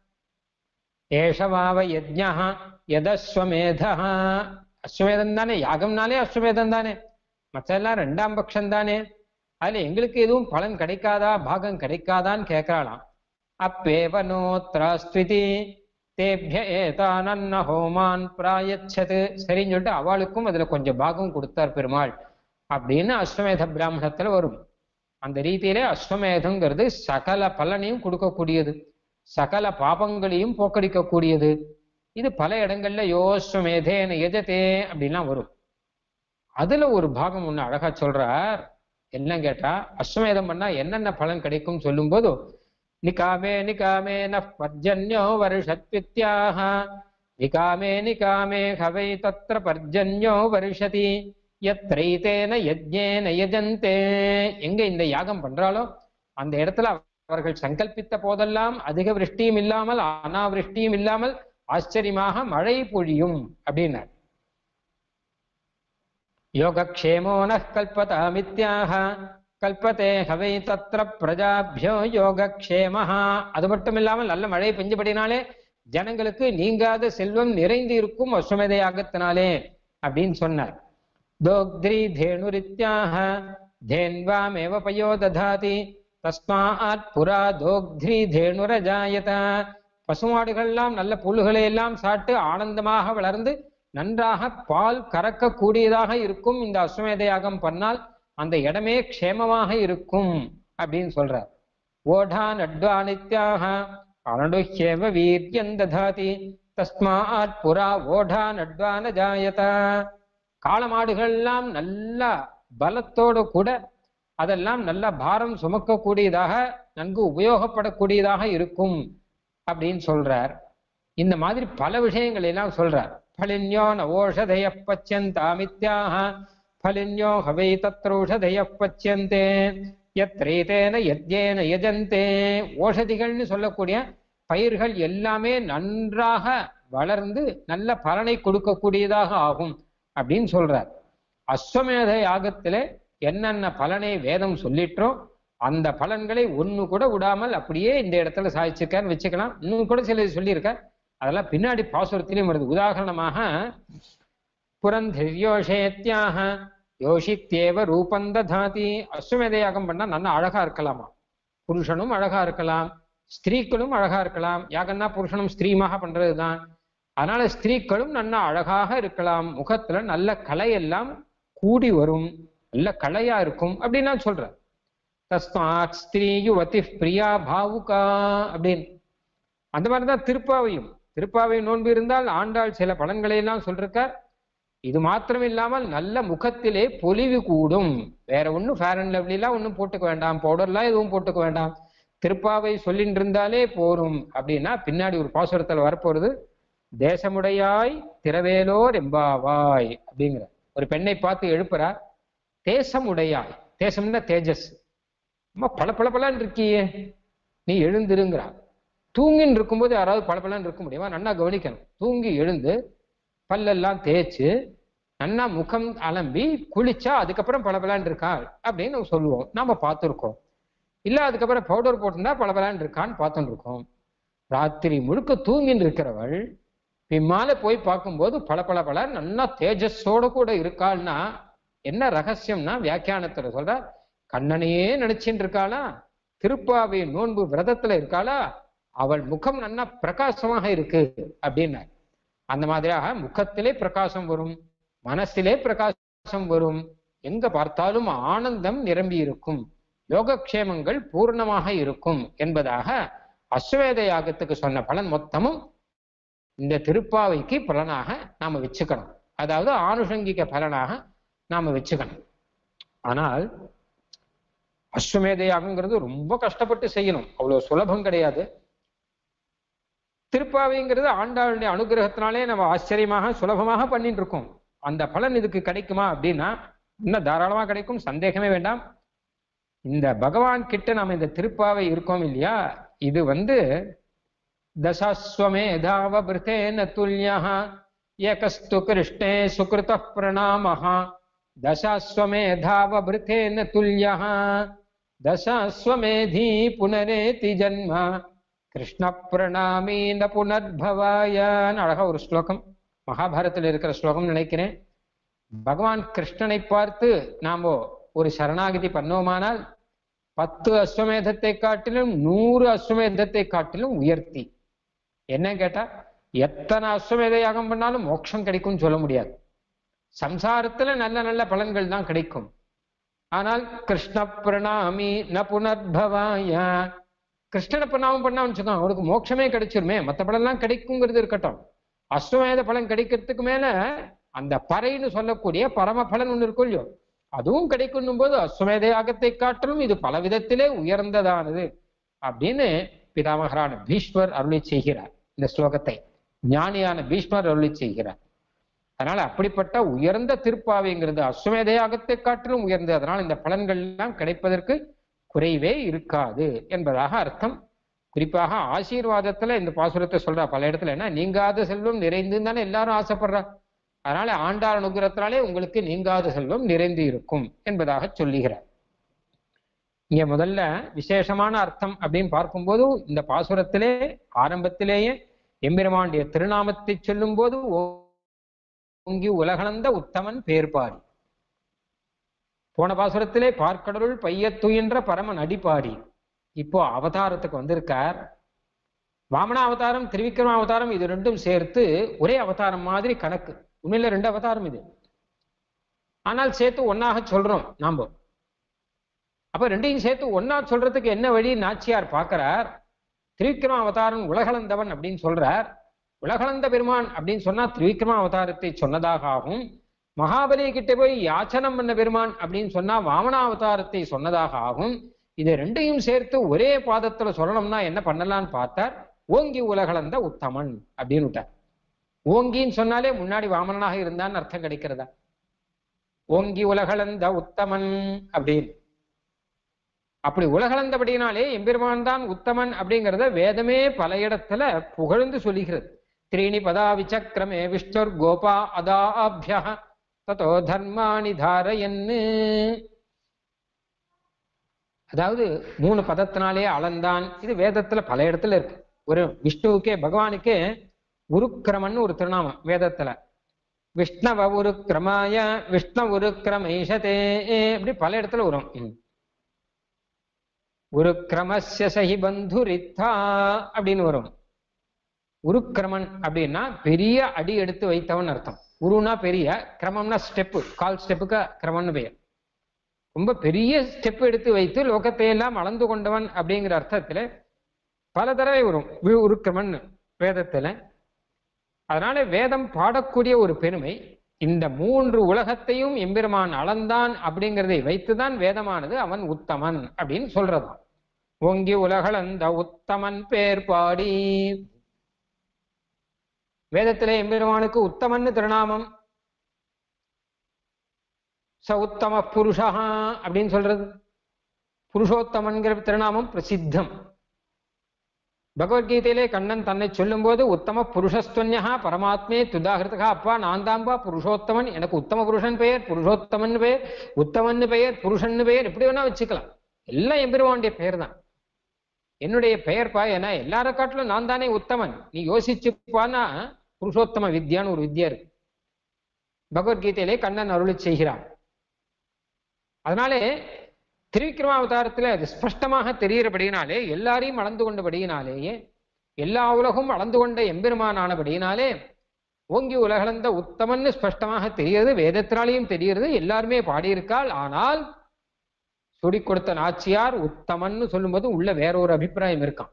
ஏஷவாவ யஜ்ஞா எதஸ்வமேதா அஸ்வமேதம் தானே யாகம்னாலே அஸ்வமேதம் தானே மற்றெல்லாம் ரெண்டாம் பட்சம் தானே அதுல எங்களுக்கு எதுவும் பலன் கிடைக்காதா பாகம் கிடைக்காதான்னு கேட்கறாளாம் அப்பேவனோத்ராஸ்துதி தேபிய ஏதானன்ன ஹோமான் பிராயச்சது சரின்னு சொல்லிட்டு அவளுக்கும் அதுல கொஞ்சம் பாகம் கொடுத்தார் பெருமாள் அப்படின்னு அஸ்வமேத பிராமணத்துல வரும் அந்த ரீதியிலே அஸ்வமேதங்கிறது சகல பலனையும் கொடுக்கக்கூடியது சகல பாபங்களையும் போக்கடிக்கக்கூடியது இது பல இடங்கள்ல யோஸ்வமேதேன எஜதே அப்படின்லாம் வரும் அதுல ஒரு பாகம் ஒண்ணு அழகா சொல்றார் என்ன கேட்டா அஸ்வமேதம் பண்ணா என்னென்ன பலன் கிடைக்கும் சொல்லும்போது நிகாமே நிகாமே ந பர்ஜன்யோ வருஷத்வித்யாக நிகாமே நிகாமே ஹவை தத்திர பர்ஜன்யோ வருஷதி எத்ரைதேன யஜ்ஞேன யஜந்தே எங்க இந்த யாகம் பண்றாலோ அந்த இடத்துல அவர்கள் சங்கல்பித்த போதெல்லாம் அதிக விருஷ்டியும் இல்லாமல் அனாவிருஷ்டியும் இல்லாமல் ஆச்சரியமாக மழை பொழியும் அப்படின்னார் யோகக்ஷேமோ ந கல்பதாமித்யாக கல்பத்தே ஹவை தத்திர பிரஜாபியோ யோகக்ஷேமஹா அது மட்டும் இல்லாமல் நல்ல மழை பெஞ்சபடினாலே ஜனங்களுக்கு நீங்காத செல்வம் நிறைந்து இருக்கும் அஸ்வமேத யாகத்தினாலே அப்படின்னு சொன்னார் தோக்திரி தேனுரித்யாக தேன்வாமேவ பயோ ததாதி தஸ்மாத் புரா தோக்திரி தேனுரஜாயத பசுமாடுகள்லாம் நல்ல புல்லுகளை எல்லாம் சாப்பிட்டு ஆனந்தமாக வளர்ந்து நன்றாக பால் கறக்கக்கூடியதாக இருக்கும் இந்த அஸ்வமேத யாகம் பண்ணால் அந்த இடமே க்ஷேமமாக இருக்கும் அப்படின்னு சொல்றார் ஓடா நட்வா நித்யாக அனடுஹ்யேவ வீரியம் ததாதி தஸ்மாத் புரா ஓடா நட்வான ஜாயத காளமாடுகள்லாம் நல்ல பலத்தோடு கூட அதெல்லாம் நல்ல பாரம் சுமக்கக்கூடியதாக நன்கு உபயோகப்படக்கூடியதாக இருக்கும் அப்படின்னு சொல்றார் இந்த மாதிரி பல விஷயங்கள் எல்லாம் சொல்றார் ஃபலின்யோ நவோஷதய பச்சியந்தாமித்யாக ஃபலின்யோ ஹவை தத்ரோஷதய பச்சியந்தே எத்ரேதேன யஜ்யேன யஜந்தே ஓஷதிகள்னு சொல்லக்கூடிய பயிர்கள் எல்லாமே நன்றாக வளர்ந்து நல்ல பலனை கொடுக்கக்கூடியதாக ஆகும் அப்படின்னு சொல்றார் அஸ்வமேத யாகத்திலே என்னென்ன பலனை வேதம் சொல்லிற்றோ அந்த பலன்களை ஒண்ணு கூட விடாமல் அப்படியே இந்த இடத்துல சாதிச்சிருக்கான்னு வச்சுக்கலாம் இன்னும் கூட சில சொல்லியிருக்க அதெல்லாம் பின்னாடி பாசுரத்திலையும் வருது உதாரணமாக புரந்திரியோஷேத்தியாக யோஷித்தேவ ரூபம் ததாதி அஸ்வமேத யாகம் பண்ணா நல்லா அழகா இருக்கலாமா புருஷனும் அழகா இருக்கலாம் ஸ்திரீக்களும் அழகா இருக்கலாம் யாகன்னா புருஷனும் ஸ்திரீமாக பண்றதுதான் அதனால ஸ்திரீக்களும் நல்லா அழகாக இருக்கலாம் முகத்துல நல்ல கலையெல்லாம் கூடி வரும் நல்ல கலையா இருக்கும் அப்படின்னு நான் சொல்றேன் தஸ்மாத் ஸ்திரீ யுவதி பிரியா பாவுகா அப்படின்னு அந்த மாதிரிதான் திருப்பாவையும் திருப்பாவை நோன்பு இருந்தால் ஆண்டாள் சில பலன்களை எல்லாம் சொல்றார் இது மாத்திரம் இல்லாமல் நல்ல முகத்திலே பொலிவு கூடும் வேற ஒன்றும் ஃபேர் அண்ட் லவ்லிலாம் ஒன்றும் போட்டுக்க வேண்டாம் பவுடர்லாம் எதுவும் போட்டுக்க வேண்டாம் திருப்பாவை சொல்லிட்டு இருந்தாலே போரும் அப்படின்னா பின்னாடி ஒரு பாசுரத்தில் வரப்போறது தேசமுடையாய் திரவேலோர் எம்பாவாய் அப்படிங்கிற ஒரு பெண்ணை பார்த்து எழுப்புறார் தேசம் உடையாய் தேசம்னா தேஜஸ் அம்மா பல பல பலன்னு இருக்கியே நீ எழுந்திருங்கிறா தூங்கின்னு இருக்கும்போது யாராவது பல பலன்னு இருக்க முடியுமா நன்னா கவனிக்கணும் தூங்கி எழுந்து பல்லெல்லாம் தேய்ச்சு நன்னா முகம் அலம்பி குளிச்சா அதுக்கப்புறம் பளபளன்னு இருக்காள் அப்படின்னு நம்ம சொல்லுவோம் நாம பார்த்துருக்கோம் இல்ல அதுக்கப்புறம் பவுடர் போட்டிருந்தா பளபளன்னு இருக்கான்னு பார்த்துட்டு இருக்கோம் ராத்திரி முழுக்க தூங்கின்னு இருக்கிறவள் பின்னால போய் பார்க்கும்போது பல பல பல நல்லா தேஜஸோட கூட இருக்காள்னா என்ன ரகசியம்னா வியாக்கியானத்துல சொல்ற கண்ணனையே நினைச்சின்னு இருக்காளா திருப்பாவை நோன்பு விரதத்துல இருக்காளா அவள் முகம் நன்னா பிரகாசமாக இருக்கு அப்படின்னார் அந்த மாதிரியாக முகத்திலே பிரகாசம் வரும் மனசிலே பிரகாசம் வரும் எங்க பார்த்தாலும் ஆனந்தம் நிரம்பி இருக்கும் யோகக்ஷேமங்கள் பூர்ணமாக இருக்கும் என்பதாக அஸ்வவேத யாகத்துக்கு சொன்ன பலன் மொத்தமும் இந்த திருப்பாவைக்கு பலனாக நாம வச்சுக்கணும் அதாவது ஆனுஷங்கிக பலனாக நாம வச்சுக்கணும் ஆனால் அஸ்வமேத யாகங்கிறது ரொம்ப கஷ்டப்பட்டு செய்யணும் அவ்வளவு சுலபம் கிடையாது திருப்பாவைங்கிறது ஆண்டாளுடைய அனுகிரகத்தினாலே நம்ம ஆச்சரியமாக சுலபமாக பண்ணிட்டு இருக்கோம் அந்த பலன் இதுக்கு கிடைக்குமா அப்படின்னா இன்னும் தாராளமா கிடைக்கும் சந்தேகமே வேண்டாம் இந்த பகவான் கிட்ட நாம இந்த திருப்பாவை இருக்கோம் இல்லையா இது வந்து தசாஸ்வமேதாவபிருத்தேன துல்லியா ஏகஸ்து கிருஷ்ணே சுகிருத பிரணாமஹ தசாஸ்வமேதாவபிருத்தேன துல்லியா தசாஸ்வமேதி புனரேதி ஜன்ம கிருஷ்ண பிரணாமி ந புனர்பவாயன்னு அழகா ஒரு ஸ்லோகம் மகாபாரத்தில் இருக்கிற ஸ்லோகம் நினைக்கிறேன் பகவான் கிருஷ்ணனை பார்த்து நாம ஒரு சரணாகதி பண்ணோமானால் பத்து அஸ்வமேதத்தை காட்டிலும் நூறு அஸ்வமேதத்தை காட்டிலும் உயர்த்தி என்ன கேட்டா எத்தனை அஸ்வமேத யாகம் பண்ணாலும் மோட்சம் கிடைக்கும்னு சொல்ல முடியாது சம்சாரத்துல நல்ல நல்ல பலன்கள் தான் கிடைக்கும் ஆனால் கிருஷ்ண பிரணாமி ந புனர்பவாய கிருஷ்ணனை பிரணாமம் பண்ணா வச்சுக்கோங்க அவருக்கு மோட்சமே கிடைச்சிருமே மற்ற பலன்லாம் கிடைக்குங்கிறது இருக்கட்டும் அஸ்வமேத பலன் கிடைக்கிறதுக்கு மேல அந்த பறைன்னு சொல்லக்கூடிய பரம பலன் ஒண்ணு இருக்கும் இல்லையோ அதுவும் கிடைக்கும் போது அஸ்வமேத யாகத்தை காட்டிலும் இது பல விதத்திலே உயர்ந்ததானது அப்படின்னு பிதாமகரான பீஷ்மர் அருளி செய்கிறார் இந்த ஸ்லோகத்தை ஞானியான பீஷ்மர் அருளி செய்கிறார் அதனால அப்படிப்பட்ட உயர்ந்த திருப்பாவைங்கிறது அஸ்வமேத யாகத்தை காட்டிலும் உயர்ந்து அதனால் இந்த பலன்கள் எல்லாம் கிடைப்பதற்கு குறைவே இருக்காது என்பதாக அர்த்தம் குறிப்பாக ஆசீர்வாதத்துல இந்த பாசுரத்தை சொல்றா பல இடத்துல என்ன நீங்காத செல்வம் நிறைந்து தானே எல்லாரும் ஆசைப்படுறா அதனால ஆண்டாள் அனுகிரகத்தினாலே உங்களுக்கு நீங்காத செல்வம் நிறைந்து இருக்கும் என்பதாக சொல்லுகிறார் இங்க முதல்ல விசேஷமான அர்த்தம் அப்படின்னு பார்க்கும்போது இந்த பாசுரத்திலே ஆரம்பத்திலேயே எம்பெருமானுடைய திருநாமத்தை சொல்லும் போது ஓங்கி உலகளந்த உத்தமன் பேர்பாடி போன பாசுரத்திலே பார்க்கடலுள் பையத்துயின்ற பரமன் அடிப்பாடி இப்போ அவதாரத்துக்கு வந்திருக்கார் வாமன அவதாரம் திரிவிக்ரம அவதாரம் இது ரெண்டும் சேர்த்து ஒரே அவதாரம் மாதிரி கணக்கு உண்மையில ரெண்டு அவதாரம் இது ஆனால் சேர்த்து ஒன்னாக சொல்றோம் நாம அப்ப ரெண்டையும் சேர்த்து ஒன்னா சொல்றதுக்கு என்ன வழி நாச்சியார் பார்க்கிறார் திரிவிக்ரம அவதாரம் உலகளந்தவன் அப்படின்னு சொல்றார் உலகளந்த பெருமான் அப்படின்னு சொன்னா திரிவிக்ரம அவதாரத்தை சொன்னதாக ஆகும் மகாபலி கிட்ட போய் யாச்சனம் பண்ண பெருமான் அப்படின்னு சொன்னா வாமன அவதாரத்தை சொன்னதாக ஆகும் இதை ரெண்டையும் சேர்த்து ஒரே பாதத்துல சொல்லணும்னா என்ன பண்ணலாம்னு பார்த்தார் ஓங்கி உலகளந்த உத்தமன் அப்படின்னு விட்டார் ஓங்கின்னு சொன்னாலே முன்னாடி வாமனனாக இருந்தான்னு அர்த்தம் கிடைக்கிறதா ஓங்கி உலகளந்த உத்தமன் அப்படின்னு அப்படி உலகளந்தபடினாலே எம்பெருமான் தான் உத்தமன் அப்படிங்கிறத வேதமே பல இடத்துல புகழ்ந்து சொல்லுகிறது த்ரீணி பதா விசக்கிரமே விஷ்ணுர் கோபா அதாபிய ததோ தர்மாணி தாரயன்னு அதாவது மூணு பதத்தினாலே அளந்தான் இது வேதத்துல பல இடத்துல இருக்கு ஒரு விஷ்ணுவுக்கே பகவானுக்கே உருக்கிரமன்னு ஒரு திருநாமம் வேதத்துல விஷ்ணவ உருக்கிரமாய விஷ்ணு உருக்கிரமைஷதே அப்படி பல இடத்துல வரும் ம். உருக்கிரமஸ்ய சஹி பந்துரித்தா அப்படின்னு வரும் உருக்கிரமன் அப்படின்னா பெரிய அடி எடுத்து வைத்தவன் அர்த்தம் உருனா பெரிய கிரமம்னா ஸ்டெப்பு கால் ஸ்டெப்புக்கு கிரமம்னு பெயர் ரொம்ப பெரிய ஸ்டெப் எடுத்து வைத்து லோகத்தை எல்லாம் அளந்து கொண்டவன் அப்படிங்கிற அர்த்தத்துல பல தடவை வரும் வி- உருக்கிரமன் வேதத்துல அதனால வேதம் பாடக்கூடிய ஒரு பெருமை இந்த மூன்று உலகத்தையும் எம்பெருமான் அளந்தான் அப்படிங்கிறதை வைத்துதான் வேதமானது அவன் உத்தமன் அப்படின்னு சொல்றதாம் ஓங்கி உலகளந்த உத்தமன் பேர் பாடி வேதத்திலே எம்பெருமானுக்கு உத்தமன்னு திருநாமம் ச உத்தம புருஷா அப்படின்னு சொல்றது புருஷோத்தமன்கிற திருநாமம் பிரசித்தம் பகவத்கீதையிலே கண்ணன் தன்னை சொல்லும்போது உத்தம புருஷஸ்துவன்யா பரமாத்மே துதாகிருத்தகா அப்பா நான் தான்பா புருஷோத்தமன் எனக்கு உத்தம புருஷன் பெயர் புருஷோத்தமன் பெயர் உத்தமன் பெயர் புருஷன் பெயர் எப்படி வேணா வச்சுக்கலாம் எல்லாம் எம்பெருமானுடைய பெயர் தான் என்னுடைய பெயர் பா ஏன்னா எல்லார காட்டிலும் நான் தானே உத்தமன் நீ யோசிச்சுப்பானா புருஷோத்தம வித்யான்னு ஒரு வித்யா இருக்கு பகவத்கீதையிலே கண்ணன் அருளி செய்கிறான் அதனாலே திருவிக்ரமாவதாரத்துல அது ஸ்பஷ்டமாக தெரிகிறபடியினாலே எல்லாரையும் அளந்து கொண்டபடியினாலேயே எல்லா உலகும் அளந்து கொண்ட எம்பெருமானானபடியினாலே ஓங்கி உலகளந்த உத்தமன்னு ஸ்பஷ்டமாக தெரிகிறது வேதத்தினாலையும் தெரிகிறது எல்லாருமே பாடியிருக்காள் ஆனால் சுடி கொடுத்த நாச்சியார் உத்தமன்னு சொல்லும்போது உள்ள வேற ஒரு அபிப்பிராயம் இருக்கான்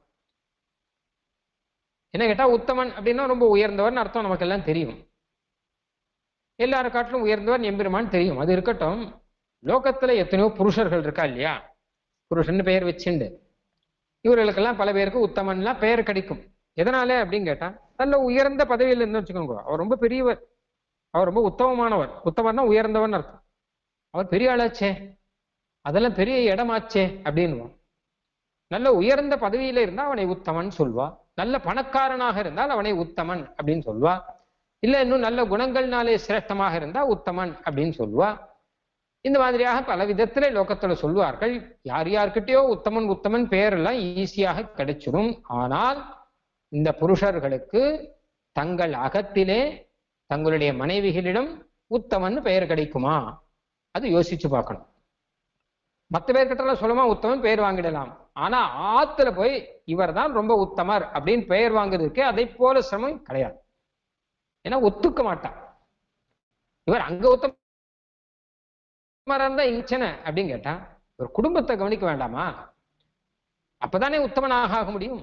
என்ன கேட்டா உத்தமன் அப்படின்னா ரொம்ப உயர்ந்தவன் அர்த்தம் நமக்கு எல்லாம் தெரியும் எல்லார காட்டிலும் உயர்ந்தவன் எம்பெருமான் தெரியும் அது இருக்கட்டும் லோகத்துல எத்தனையோ புருஷர்கள் இருக்கா இல்லையா புருஷன் பெயர் வச்சுண்டு இவர்களுக்கெல்லாம் பல பேருக்கு உத்தமன்லாம் பெயர் கிடைக்கும் எதனால அப்படின்னு கேட்டா நல்ல உயர்ந்த பதவியில் இருந்து வச்சுக்கோங்க அவர் ரொம்ப பெரியவர் அவர் ரொம்ப உத்தமமானவர் உத்தமர்னா உயர்ந்தவன் அர்த்தம் அவர் பெரிய ஆளாச்சே அதெல்லாம் பெரிய இடமாச்சே அப்படின்னுவான் நல்ல உயர்ந்த பதவியில இருந்தா அவனை உத்தமன் சொல்வா நல்ல பணக்காரனாக இருந்தால் அவனை உத்தமன் அப்படின்னு சொல்வா இல்ல இன்னும் நல்ல குணங்கள்னாலே சிரேஷ்டமாக இருந்தா உத்தமன் அப்படின்னு சொல்வா இந்த மாதிரியாக பல விதத்துல லோகத்துல சொல்லுவார்கள் யார் யார்கிட்டயோ உத்தமன் உத்தமன் பெயரெல்லாம் ஈஸியாக கிடைச்சிடும் ஆனால் இந்த புருஷர்களுக்கு தங்கள் அகத்திலே தங்களுடைய மனைவிகளிடம் உத்தமன் பெயர் கிடைக்குமா அது யோசிச்சு பார்க்கணும் மற்ற பேர்கிட்ட சொல்லுமா உத்தமன் பெயர் வாங்கிடலாம் ஆனா ஆத்துல போய் இவர் தான் ரொம்ப உத்தமர் அப்படின்னு பெயர் வாங்குறதுக்கு அதை போல சிரமம் கிடையாது ஏன்னா ஒத்துக்க மாட்டான் இவர் அங்க உத்தமரா இருந்தா இங்கச்சன அப்படின்னு கேட்டா ஒரு குடும்பத்தை கவனிக்க வேண்டாமா அப்பதானே உத்தமனாக ஆக முடியும்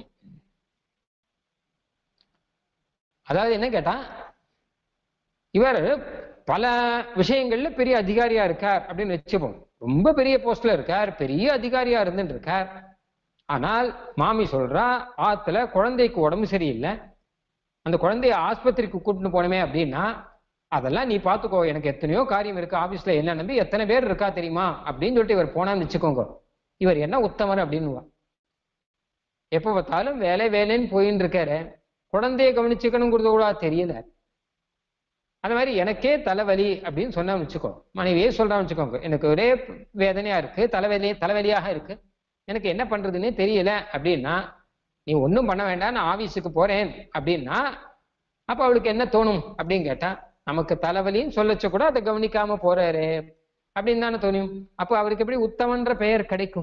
அதாவது என்ன கேட்டா இவர் பல விஷயங்கள்ல பெரிய அதிகாரியா இருக்கார் அப்படின்னு வச்சுப்போம் ரொம்ப பெரிய போஸ்ட்ல இருக்கார் பெரிய அதிகாரியா இருந்துட்டு இருக்கார் ஆனால் மாமி சொல்றா ஆத்துல குழந்தைக்கு உடம்பு சரியில்லை அந்த குழந்தைய ஆஸ்பத்திரிக்கு கூட்டிட்டு போனமே அப்படின்னா அதெல்லாம் நீ பாத்துக்கோ எனக்கு எத்தனையோ காரியம் இருக்கு ஆபீஸ்ல என்ன நம்பி எத்தனை பேர் இருக்கா தெரியுமா அப்படின்னு சொல்லிட்டு இவர் போனான்னு வச்சுக்கோங்க இவர் என்ன உத்தமர் அப்படின்னு எப்ப பார்த்தாலும் வேலை வேலைன்னு போயின்னு இருக்காரு குழந்தைய கவனிச்சுக்கணுங்கிறது கூட தெரியல அந்த மாதிரி எனக்கே தலைவலி அப்படின்னு சொன்னா வச்சுக்கோ மனைவியே சொல்றான்னு வச்சுக்கோங்க எனக்கு ஒரே வேதனையா இருக்கு தலைவலி தலைவலியாக இருக்கு எனக்கு என்ன பண்றதுன்னே தெரியல அப்படின்னா நீ ஒன்றும் பண்ண வேண்டாம் நான் ஆபீஸுக்கு போறேன் அப்படின்னா அப்ப அவளுக்கு என்ன தோணும் அப்படின்னு கேட்டா நமக்கு தலைவலின்னு சொல்லச்ச கூட அதை கவனிக்காம போறாரு அப்படின்னு தானே தோணும் அப்போ அவருக்கு எப்படி உத்தமன்ற பெயர் கிடைக்கும்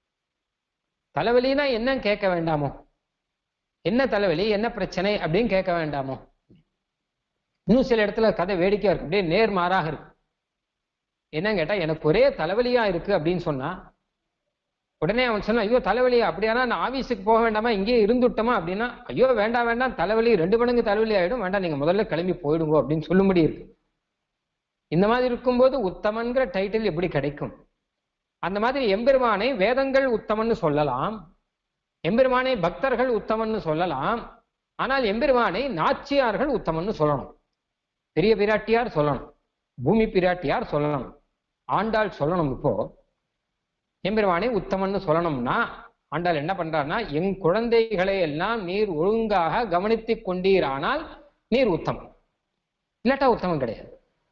தலைவலினா என்ன கேட்க வேண்டாமோ என்ன தலைவலி என்ன பிரச்சனை அப்படின்னு கேட்க வேண்டாமோ இன்னும் சில இடத்துல கதை வேடிக்கையா இருக்கு அப்படியே நேர்மாறாக இருக்கு என்னன்னு கேட்டா எனக்கு ஒரே தலைவலியா இருக்கு அப்படின்னு சொன்னா உடனே அவன் சொன்னான் ஐயோ தலைவலியா அப்படியானா நான் ஆபீஸுக்கு போக வேண்டாமா இங்கேயே இருந்துட்டோமா அப்படின்னா ஐயோ வேண்டாம் வேண்டாம் தலைவலி ரெண்டு மடங்கு தலைவலி ஆயிடும் வேண்டாம் நீங்க முதல்ல கிளம்பி போயிடுங்க அப்படின்னு சொல்லும்படி இருக்கு இந்த மாதிரி இருக்கும்போது உத்தமன்கிற டைட்டில் எப்படி கிடைக்கும் அந்த மாதிரி எம்பெருமானை வேதங்கள் உத்தமன்னு சொல்லலாம் எம்பெருமானை பக்தர்கள் உத்தமன்னு சொல்லலாம் ஆனால் எம்பெருமானை நாச்சியார்கள் உத்தமன்னு சொல்லணும் பெரிய பிராட்டியார் சொல்லணும் பூமி பிராட்டியார் சொல்லணும் ஆண்டாள் சொல்லணும் இப்போ எம்பெருமானை உத்தமன்னு சொல்லணும்னா ஆண்டாள் என்ன பண்றாருன்னா என் குழந்தைகளை எல்லாம் நீர் ஒழுங்காக கவனித்துக் கொண்டீரானால் நீர் உத்தமம் இல்லாட்டா உத்தமம் கிடையாது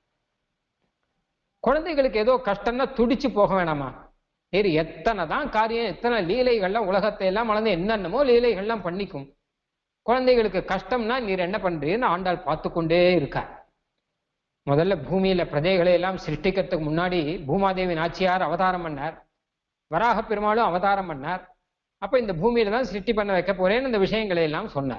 குழந்தைகளுக்கு ஏதோ கஷ்டம்னா துடிச்சு போக வேணாமா நீர் எத்தனை தான் காரியம் எத்தனை லீலைகள்லாம் உலகத்தை எல்லாம் வளர்ந்து என்னென்னமோ லீலைகள்லாம் பண்ணிக்கும் குழந்தைகளுக்கு கஷ்டம்னா நீர் என்ன பண்றீன்னு ஆண்டாள் பார்த்து கொண்டே இருக்கார் முதல்ல பூமியில பிரஜைகளை எல்லாம் சிருஷ்டிக்கிறதுக்கு முன்னாடி பூமாதேவி நாச்சியார் அவதாரம் பண்ணார் வராக பெருமாளும் அவதாரம் பண்ணார் அப்ப இந்த பூமியில தான் சிருஷ்டி பண்ண வைக்க போறேன்னு இந்த விஷயங்களை எல்லாம் சொன்னார்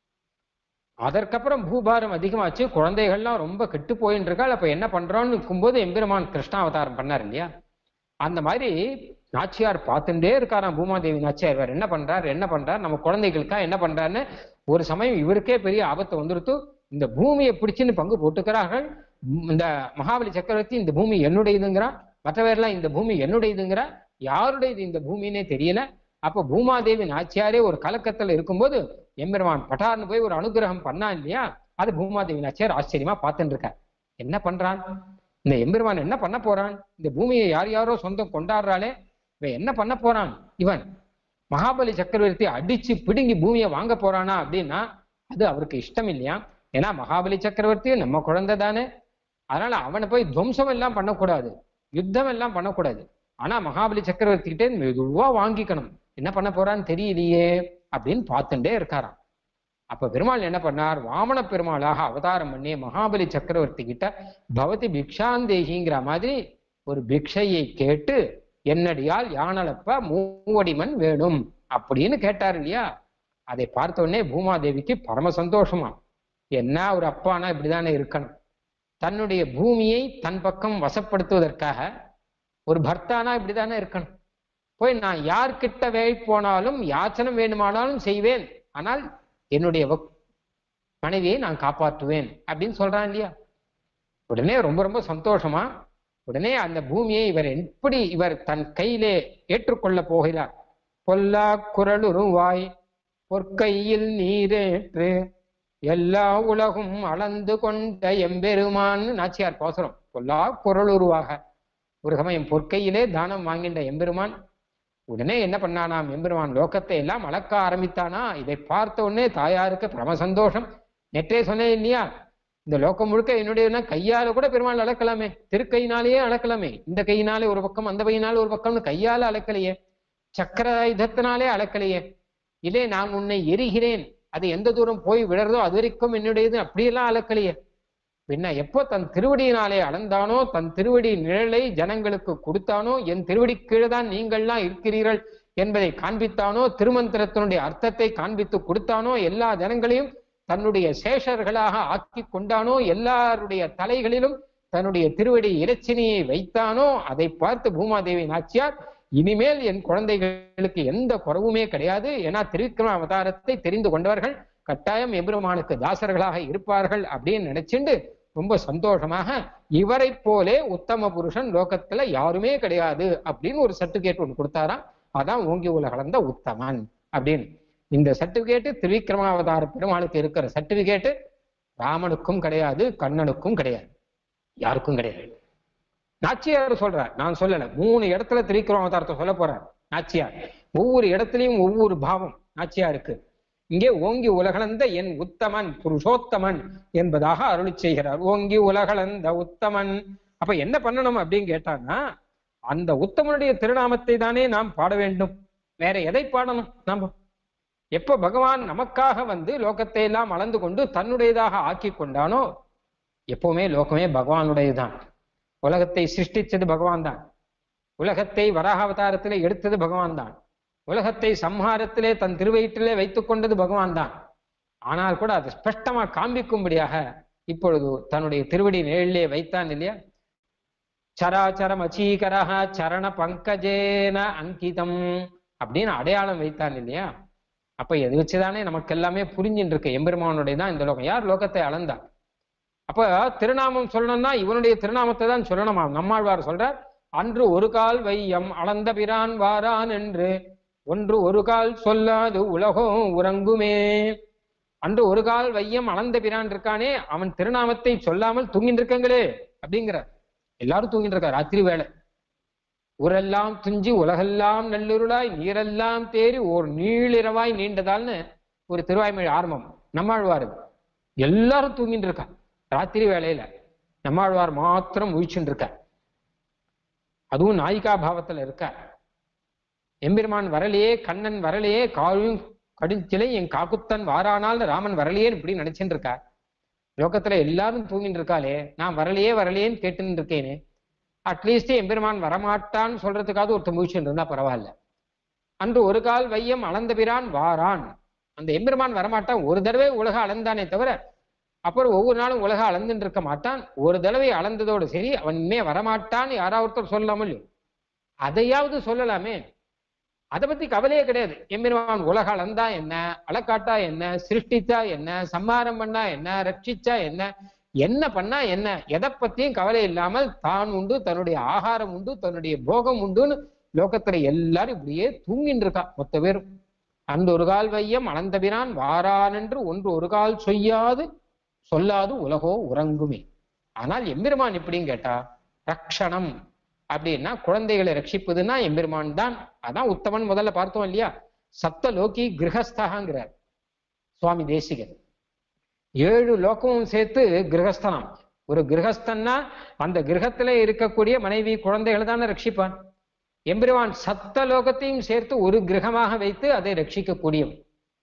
அதற்கப்புறம் பூபாரம் அதிகமாச்சு குழந்தைகள்லாம் ரொம்ப கெட்டு போயின்னு இருக்காள் அப்ப என்ன பண்றோம்னு இருக்கும்போது எம்பெருமான் கிருஷ்ணா அவதாரம் பண்ணார் இல்லையா அந்த மாதிரி நாச்சியார் பார்த்துட்டே இருக்காராம் பூமாதேவி நாச்சியார் இவர் என்ன பண்றார் என்ன பண்றார் நம்ம குழந்தைகளுக்கா என்ன பண்றாருன்னு ஒரு சமயம் இவருக்கே பெரிய ஆபத்து வந்துருத்து இந்த பூமியை பிடிச்சுன்னு பங்கு போட்டுக்கிறார்கள் இந்த மகாபலி சக்கரவர்த்தி இந்த பூமி என்னுடையதுங்கிறா மற்றவரெல்லாம் இந்த பூமி என்னுடையதுங்கிறா யாருடையது இந்த பூமின்னே தெரியல அப்ப பூமாதேவி நாச்சியாரே ஒரு கலக்கத்துல இருக்கும்போது எம்பெருமான் பட்டார்னு போய் ஒரு அனுகிரகம் பண்ணான் இல்லையா அது பூமாதேவி நாச்சியார் ஆச்சரியமா பார்த்துட்டு இருக்கார் என்ன பண்றான் இந்த எம்பெருமான் என்ன பண்ண போறான் இந்த பூமியை யார் யாரோ சொந்தம் கொண்டாடுறாளே இவன் என்ன பண்ண போறான் இவன் மகாபலி சக்கரவர்த்தி அடிச்சு பிடுங்கி பூமியை வாங்க போறானா அப்படின்னா அது அவருக்கு இஷ்டம் இல்லையா ஏன்னா மகாபலி சக்கரவர்த்தி நம்ம குழந்தை தானே அதனால அவனை போய் துவம்சம் எல்லாம் பண்ணக்கூடாது யுத்தம் எல்லாம் பண்ணக்கூடாது ஆனா மகாபலி சக்கரவர்த்தி கிட்டே மெதுவா வாங்கிக்கணும் என்ன பண்ண போறான்னு தெரியலையே அப்படின்னு பார்த்துட்டே இருக்காராம் அப்ப பெருமாள் என்ன பண்ணார் வாமன பெருமாளாக அவதாரம் பண்ணி மகாபலி சக்கரவர்த்தி கிட்ட பவதி பிக்ஷாந்தேகிங்கிற மாதிரி ஒரு பிக்ஷையை கேட்டு என்னடியால் யானலப்ப மூவடிமன் வேணும் அப்படின்னு கேட்டார் இல்லையா அதை பார்த்த உடனே பூமாதேவிக்கு பரம சந்தோஷமா என்ன ஒரு அப்பானா இப்படிதானே இருக்கணும் தன்னுடைய பூமியை தன் பக்கம் வசப்படுத்துவதற்காக ஒரு பர்த்தானா இப்படிதானே இருக்கணும் போய் நான் யார்கிட்ட வேலை போனாலும் யாச்சனம் வேணுமானாலும் செய்வேன் ஆனால் என்னுடைய மனைவியை நான் காப்பாற்றுவேன் அப்படின்னு சொல்றான் இல்லையா உடனே ரொம்ப ரொம்ப சந்தோஷமா உடனே அந்த பூமியை இவர் எப்படி இவர் தன் கையிலே ஏற்றுக்கொள்ள போகிறார் பொல்லா குரலுருவாய் பொற்கையில் நீரேற்று எல்லா உலகும் அளந்து கொண்ட எம்பெருமான் நாச்சியார் கோசரம் பொல்லா குரலுருவாக ஒரு சமயம் பொற்கையிலே தானம் வாங்கின்ற எம்பெருமான் உடனே என்ன பண்ணானாம் எம்பெருமான் லோகத்தை எல்லாம் அளக்க ஆரம்பித்தானா இதை பார்த்த உடனே தாயாருக்கு பிரம சந்தோஷம் நேற்றே சொன்னேன் இல்லையா இந்த லோகம் முழுக்க என்னுடையதுன்னா கையால கூட பெருமாள் அளக்கலாமே திருக்கையினாலேயே அளக்கலாமே இந்த கையினாலே ஒரு பக்கம் அந்த கையினாலே ஒரு பக்கம்னு கையால அளக்கலையே சக்கராயுதத்தினாலே அளக்கலையே இதே நான் உன்னை எரிகிறேன் அது எந்த தூரம் போய் விழறதோ அது வரைக்கும் என்னுடையது அப்படியெல்லாம் அளக்கலையே பின்ன எப்போ தன் திருவடியினாலே அளந்தானோ தன் திருவடி நிழலை ஜனங்களுக்கு கொடுத்தானோ என் திருவடி கீழே தான் நீங்கள்லாம் இருக்கிறீர்கள் என்பதை காண்பித்தானோ திருமந்திரத்தினுடைய அர்த்தத்தை காண்பித்து கொடுத்தானோ எல்லா ஜனங்களையும் தன்னுடைய சேஷர்களாக ஆக்கி கொண்டானோ எல்லாருடைய தலைகளிலும் தன்னுடைய திருவடி இறைச்சினியை வைத்தானோ அதை பார்த்து பூமாதேவி நாச்சியார் இனிமேல் என் குழந்தைகளுக்கு எந்த குறவுமே கிடையாது ஏன்னா திருவிக்ரம அவதாரத்தை தெரிந்து கொண்டவர்கள் கட்டாயம் எம்பெருமானுக்கு தாசர்களாக இருப்பார்கள் அப்படின்னு நினைச்சுண்டு ரொம்ப சந்தோஷமாக இவரை போலே உத்தம புருஷன் லோகத்துல யாருமே கிடையாது அப்படின்னு ஒரு சர்டிபிகேட் ஒன்று கொடுத்தாராம் அதான் ஓங்கி உலகளந்த உத்தமன் அப்படின்னு இந்த சர்டிபிகேட் திருவிக்ரமாவதார பெருமாளுக்கு இருக்கிற சர்டிபிகேட் ராமனுக்கும் கிடையாது கண்ணனுக்கும் கிடையாது யாருக்கும் கிடையாது நாச்சியார் சொல்றார் நான் சொல்லல மூணு இடத்துல திருவிக்ரமாவதாரத்தை சொல்ல போறார் நாச்சியார் ஒவ்வொரு இடத்துலயும் ஒவ்வொரு பாவம் நாச்சியாருக்கு இங்கே ஓங்கி உலகளந்த என் உத்தமன் புருஷோத்தமன் என்பதாக அருளி செய்கிறார் ஓங்கி உலகளந்த உத்தமன் அப்ப என்ன பண்ணணும் அப்படின்னு கேட்டாங்கன்னா அந்த உத்தமனுடைய திருநாமத்தை தானே நாம் பாட வேண்டும் வேற எதை பாடணும் நாம எப்ப பகவான் நமக்காக வந்து லோகத்தை எல்லாம் அளந்து கொண்டு தன்னுடையதாக ஆக்கி கொண்டானோ எப்பவுமே லோகமே பகவானுடையதுதான் உலகத்தை சிருஷ்டிச்சது பகவான் தான் உலகத்தை வராக அவதாரத்திலே எடுத்தது பகவான் தான் உலகத்தை சம்ஹாரத்திலே தன் திருவயிற்றிலே வைத்துக் கொண்டது பகவான் தான் ஆனால் கூட அது ஸ்பஷ்டமா காண்பிக்கும்படியாக இப்பொழுது தன்னுடைய திருவடி நிழலிலே வைத்தான் இல்லையா சராச்சரம் அச்சீகரஹ சரண பங்கஜேன அங்கிதம் அப்படின்னு அடையாளம் வைத்தான் இல்லையா அப்ப எது வச்சுதானே நமக்கு எல்லாமே புரிஞ்சுட்டு இருக்கு எம்பெருமானுடைய தான் இந்த லோகம் யார் லோகத்தை அளந்தா அப்ப திருநாமம் சொல்லணும்னா இவனுடைய திருநாமத்தை தான் சொல்லணுமா நம்மாழ்வார் சொல்றார் அன்று ஒரு கால் வையம் அளந்த பிரான் வாரான் என்று ஒன்று ஒரு கால் சொல்லாது உலகம் உறங்குமே அன்று ஒரு கால் வையம் அளந்த பிரான் இருக்கானே அவன் திருநாமத்தை சொல்லாமல் தூங்கிட்டு இருக்காங்களே அப்படிங்கிறார் எல்லாரும் தூங்கிட்டு இருக்கா ராத்திரி வேலை ஊரெல்லாம் துஞ்சி உலகெல்லாம் நல்லுருளாய் நீரெல்லாம் தேறி ஓர் நீளிரவாய் நீண்டதால்னு ஒரு திருவாய்மொழி ஆரம்பம் நம்மாழ்வார் எல்லாரும் தூங்கிட்டு இருக்கா ராத்திரி வேலையில நம்மாழ்வார் மாத்திரம் முழிச்சுட்டு இருக்க அதுவும் நாயிகா பாவத்துல இருக்க எம்பெருமான் வரலையே கண்ணன் வரலையே காலும் கடிஞ்சிலை என் காக்குத்தன் வாரானால் ராமன் வரலையே இப்படி நினைச்சுட்டு இருக்கா லோகத்துல எல்லாரும் தூங்கிட்டு இருக்காளே நான் வரலையே வரலையேன்னு கேட்டுன்னு இருக்கேனே அட்லீஸ்ட் எம்பெருமான் வரமாட்டான்னு சொல்றதுக்காவது ஒருத்தர் முயற்சிட்டு இருந்தா பரவாயில்ல அன்று ஒரு கால் வையம் அளந்த பிரான் வாரான் அந்த எம்பெருமான் வரமாட்டான் ஒரு தடவை உலக அளந்தானே தவிர அப்புறம் ஒவ்வொரு நாளும் உலக அளந்துட்டு இருக்க மாட்டான் ஒரு தடவை அளந்ததோடு சரி அவன் இனிமே வரமாட்டான்னு யாராவது ஒருத்தர் சொல்லலாமோ இல்லையோ அதையாவது சொல்லலாமே அதை பத்தி கவலையே கிடையாது எம்பெருமான் உலக அளந்தா என்ன அளக்காட்டா என்ன சிருஷ்டிச்சா என்ன சம்மாரம் பண்ணா என்ன ரட்சிச்சா என்ன என்ன பண்ணா என்ன எதை பத்தியும் கவலை இல்லாமல் தான் உண்டு தன்னுடைய ஆகாரம் உண்டு தன்னுடைய போகம் உண்டுன்னு லோகத்துல எல்லாரும் இப்படியே தூங்கின்னு இருக்கா மொத்த பேரும் அந்த ஒரு கால் வையம் அளந்தபிரான் வாரான் என்று ஒன்று ஒரு கால் சொய்யாது சொல்லாது உலகோ உறங்குமே ஆனால் எம்பெருமான் எப்படின்னு கேட்டா ரக்ஷணம் அப்படின்னா குழந்தைகளை ரட்சிப்பதுன்னா எம்பெருமான் தான் அதான் உத்தமன் முதல்ல பார்த்தோம் இல்லையா சப்த லோகி கிரகஸ்தகாங்கிறார் சுவாமி தேசிகன் ஏழு லோகமும் சேர்த்து கிரகஸ்தனம் ஒரு கிரகஸ்தன்னா அந்த கிரகத்துல இருக்கக்கூடிய மனைவி குழந்தைகளை தானே ரட்சிப்பான் எம்பெருமான் சத்த லோகத்தையும் சேர்த்து ஒரு கிரகமாக வைத்து அதை ரட்சிக்கக்கூடியவன்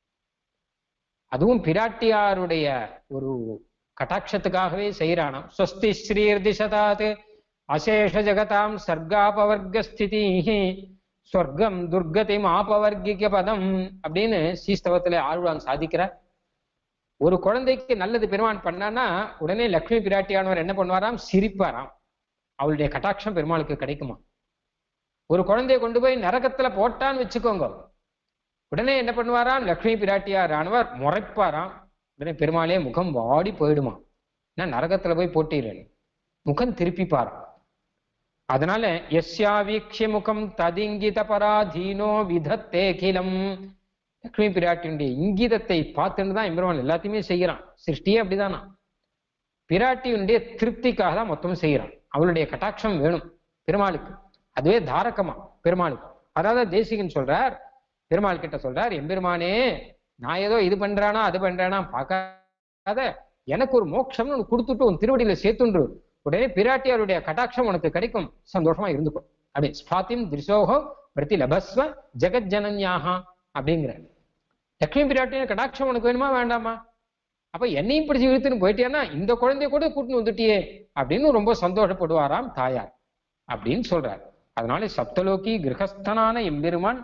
அதுவும் பிராட்டியாருடைய ஒரு கட்டாட்சத்துக்காகவே செய்யறானாம் ஸ்வஸ்தி ஸ்ரீர்திசதாத் அசேஷ ஜகதாம் சர்க்காபவர்க்க ஸ்திதி ஸ்வர்க்கம் துர்கதிம் ஆபவர்க்கிக பதம் அப்படின்னு சீஸ்தவத்துல ஆழ்வான் சாதிக்கிறார் ஒரு குழந்தைக்கு நல்லது பெருமான் பண்ணான்னா உடனே லக்ஷ்மி பிராட்டியானவர் என்ன பண்ணுவாராம் சிரிப்பாராம் அவளுடைய கட்டாட்சம் பெருமாளுக்கு கிடைக்குமா ஒரு குழந்தைய கொண்டு போய் நரகத்துல போட்டான்னு வச்சுக்கோங்க உடனே என்ன பண்ணுவாராம் லக்ஷ்மி பிராட்டியாரானவர் முறைப்பாராம் உடனே பெருமாளே முகம் வாடி போயிடுமா நான் நரகத்துல போய் போட்டீரேன் முகம் திருப்பிப்பாராம் அதனால எஸ்யாவீக்ஷ முகம் ததிங்கித பராதீனோ விதத்தே கிலம் லக்ஷ்மி பிராட்டியுடைய இங்கிதத்தை பார்த்துன்னு தான் எம்பெருமான் எல்லாத்தையுமே செய்யறான் சிருஷ்டியே அப்படிதானா பிராட்டியுடைய திருப்திக்காக தான் மொத்தம் செய்யறான் அவளுடைய கட்டாட்சம் வேணும் பெருமாளுக்கு அதுவே தாரகமா பெருமாளுக்கு அதாவது தேசிகன் சொல்றார் பெருமாள் கிட்ட சொல்றார் எம்பெருமானே நான் ஏதோ இது பண்றானா அது பண்றானா பார்க்காத எனக்கு ஒரு மோட்சம்னு உனக்கு கொடுத்துட்டு உன் திருவடியில சேர்த்துன்று உடனே பிராட்டியாருடைய கடாட்சம் உனக்கு கிடைக்கும் சந்தோஷமா இருந்துக்கும் அப்படி ஸ்பாத்திம் திரிசோகோ பிரதி லபஸ்வ ஜெகத் ஜனன்யாகா அப்படிங்கிற லக்ஷ்மி பிராட்டியின் கடாட்சம் உனக்கு வேணுமா வேண்டாமா அப்ப என்னையும் பிடிச்சி இழுத்துன்னு போயிட்டியானா இந்த குழந்தைய கூட கூட்டின்னு வந்துட்டியே அப்படின்னு ரொம்ப சந்தோஷப்படுவாராம் தாயார் அப்படின்னு சொல்றார் அதனால சப்தலோகி கிரகஸ்தனான எம்பெருமான்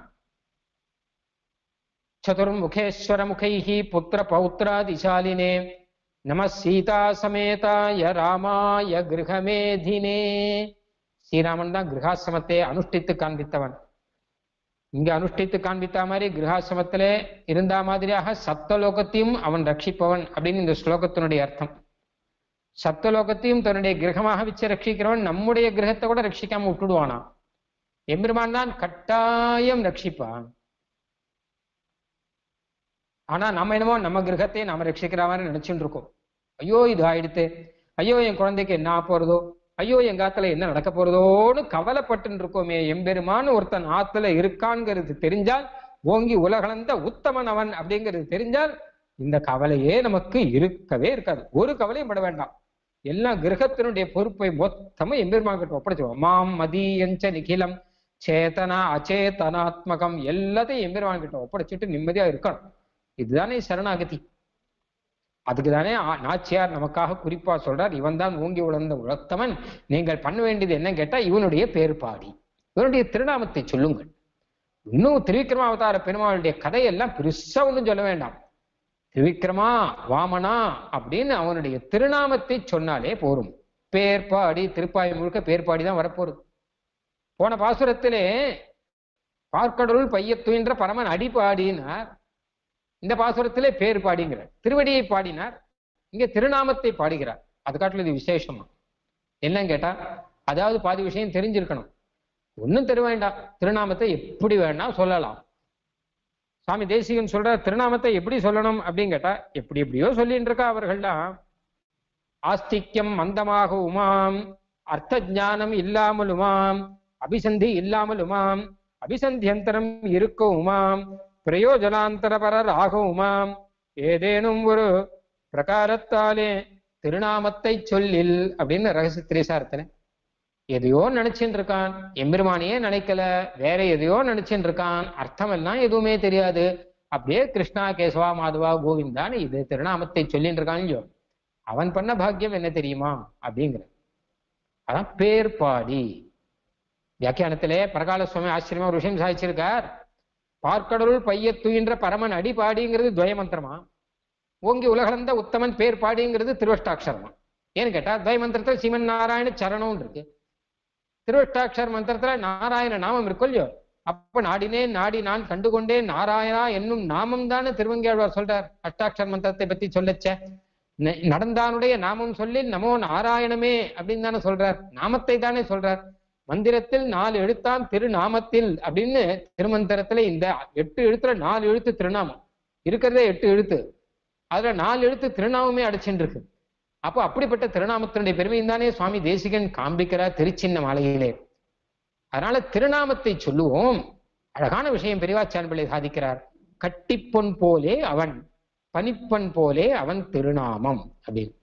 சதுர்முகேஸ்வர முகைஹி புத்திர பௌத்ராதிசாலினே நம சீதா சமேதாய ராமாய கிரகமேதினே ஸ்ரீராமன் தான் கிரகாசிரமத்தை அனுஷ்டித்து காண்பித்தவன் இங்க அனுஷ்டித்து காண்பித்த மாதிரி கிரகாசிரமத்திலே இருந்த மாதிரியாக சப்தலோகத்தையும் அவன் ரட்சிப்பவன் அப்படின்னு இந்த ஸ்லோகத்தினுடைய அர்த்தம் சப்தலோகத்தையும் தன்னுடைய கிரகமாக வச்சு ரட்சிக்கிறவன் நம்முடைய கிரகத்தை கூட ரட்சிக்காம விட்டுடுவானா எம்பெருமான் தான் கட்டாயம் ரட்சிப்பான் ஆனா நம்ம என்னமோ நம்ம கிரகத்தை நாம ரட்சிக்கிற மாதிரி நினைச்சுட்டு இருக்கோம் ஐயோ இது ஆயிடுத்து ஐயோ என் குழந்தைக்கு என்ன ஆக போறதோ ஐயோ எங்க ஆத்துல என்ன நடக்க போறதோன்னு கவலைப்பட்டு இருக்கோமே எம்பெருமான் ஒருத்தன் ஆத்துல இருக்கான்ங்கிறது தெரிஞ்சால் ஓங்கி உலகளந்த உத்தமன் அவன் அப்படிங்கிறது தெரிஞ்சால் இந்த கவலையே நமக்கு இருக்கவே இருக்காது ஒரு கவலையும் பட வேண்டாம் எல்லாம் கிரகத்தினுடைய பொறுப்பை மொத்தமா எம்பெருமான் கிட்ட ஒப்படைச்சிருவோம் மாம் மதியஞ்ச நிகிலம் சேதனா அச்சேதனாத்மகம் எல்லாத்தையும் எம்பெருமான் கிட்ட ஒப்படைச்சிட்டு நிம்மதியா இருக்கணும் இதுதானே சரணாகதி அதுக்கு தானே நாச்சியார் நமக்காக குறிப்பா சொல்றார் இவன் தான் ஓங்கி உழந்த உழத்தவன் நீங்கள் பண்ண வேண்டியது என்ன கேட்டா இவனுடைய பேர் பாடி இவனுடைய திருநாமத்தை சொல்லுங்கள் இன்னும் திரிவிக்ரம அவதார பெருமாளுடைய கதையெல்லாம் பெருசா ஒன்றும் சொல்ல வேண்டாம் திரிவிக்ரமா வாமனா அப்படின்னு அவனுடைய திருநாமத்தை சொன்னாலே போரும் பேர்பாடி திருப்பாய் முழுக்க பேர்பாடி தான் வரப்போகுது போன பாசுரத்திலே பார்க்கடலுள் பையத்துயின்ற பரமன் அடிபாடினார் இந்த பாசுரத்திலே பேர் பாடிங்கிறார் திருவடியை பாடினார் இங்க திருநாமத்தை பாடுகிறார் அது காட்டில் இது விசேஷமா என்னன்னு கேட்டா அதாவது பாதி விஷயம் தெரிஞ்சிருக்கணும் ஒன்றும் தெரிய வேண்டாம் திருநாமத்தை எப்படி வேணா சொல்லலாம் சுவாமி தேசிகன் சொல்ற திருநாமத்தை எப்படி சொல்லணும் அப்படின்னு கேட்டா எப்படி எப்படியோ சொல்லிட்டு இருக்கா அவர்கள்லாம் ஆஸ்திக்யம் மந்தமாக உமாம் அர்த்த ஜானம் இல்லாமல் உமாம் அபிசந்தி இல்லாமல் உமாம் அபிசந்தியந்தரம் இருக்க உமாம் பிரயோஜனாந்தரபரர் ஆக உமாம் ஏதேனும் ஒரு பிரகாரத்தாலே திருநாமத்தை சொல்லில் அப்படின்னு ரகசிய திரிசாரத்துல எதையோ நினைச்சுட்டு இருக்கான் எம்பெருமானியே நினைக்கல வேற எதையோ நினைச்சுட்டு இருக்கான் அர்த்தம் எல்லாம் எதுவுமே தெரியாது அப்படியே கிருஷ்ணா கேசவா மாதவா கோவிந்தான்னு இது திருநாமத்தை சொல்லிட்டு இருக்கான் இல்லையோ அவன் பண்ண பாக்கியம் என்ன தெரியுமா அப்படிங்கிற அதான் பேர் பாடி வியாக்கியானத்திலே பிரகால சுவாமி ஆச்சரியமா ஒரு விஷயம் சாதிச்சிருக்கார் பார்க்கடலுள் பைய துயின்ற பரமன் அடி பாடிங்கிறது துவயமந்திரமா ஓங்கி உலகளந்த உத்தமன் பேர் பாடிங்கிறது திருவஷ்டாட்சரமா ஏன்னு கேட்டா துவயமந்திரத்துல சிவன் நாராயண சரணம் இருக்கு திருவஷ்டாட்சர மந்திரத்துல நாராயண நாமம் இருக்கும் இல்லையோ அப்ப நாடினேன் நாடி நான் கண்டுகொண்டேன் நாராயணா என்னும் நாமம் தானே திருவங்கியாழ்வார் சொல்றார் அஷ்டாட்சர மந்திரத்தை பத்தி சொல்லச்ச நடந்தானுடைய நாமம் சொல்லி நமோ நாராயணமே அப்படின்னு தானே சொல்றார் நாமத்தை தானே சொல்றார் மந்திரத்தில் நாலு எழுத்தான் திருநாமத்தில் அப்படின்னு திருமந்திரத்துல இந்த எட்டு எழுத்துல நாலு எழுத்து திருநாமம் இருக்கிறதே எட்டு எழுத்து அதுல நாலு எழுத்து திருநாமமே அடைச்சுட்டு இருக்கு அப்போ அப்படிப்பட்ட திருநாமத்தினுடைய பெருமையும் தானே சுவாமி தேசிகன் காண்பிக்கிறார் திருச்சின்ன மாலையிலே அதனால திருநாமத்தை சொல்லுவோம் அழகான விஷயம் பெரியவாச்சான் பிள்ளை சாதிக்கிறார் கட்டிப்பொன் போலே அவன் பனிப்பன் போலே அவன் திருநாமம் அப்படின்னு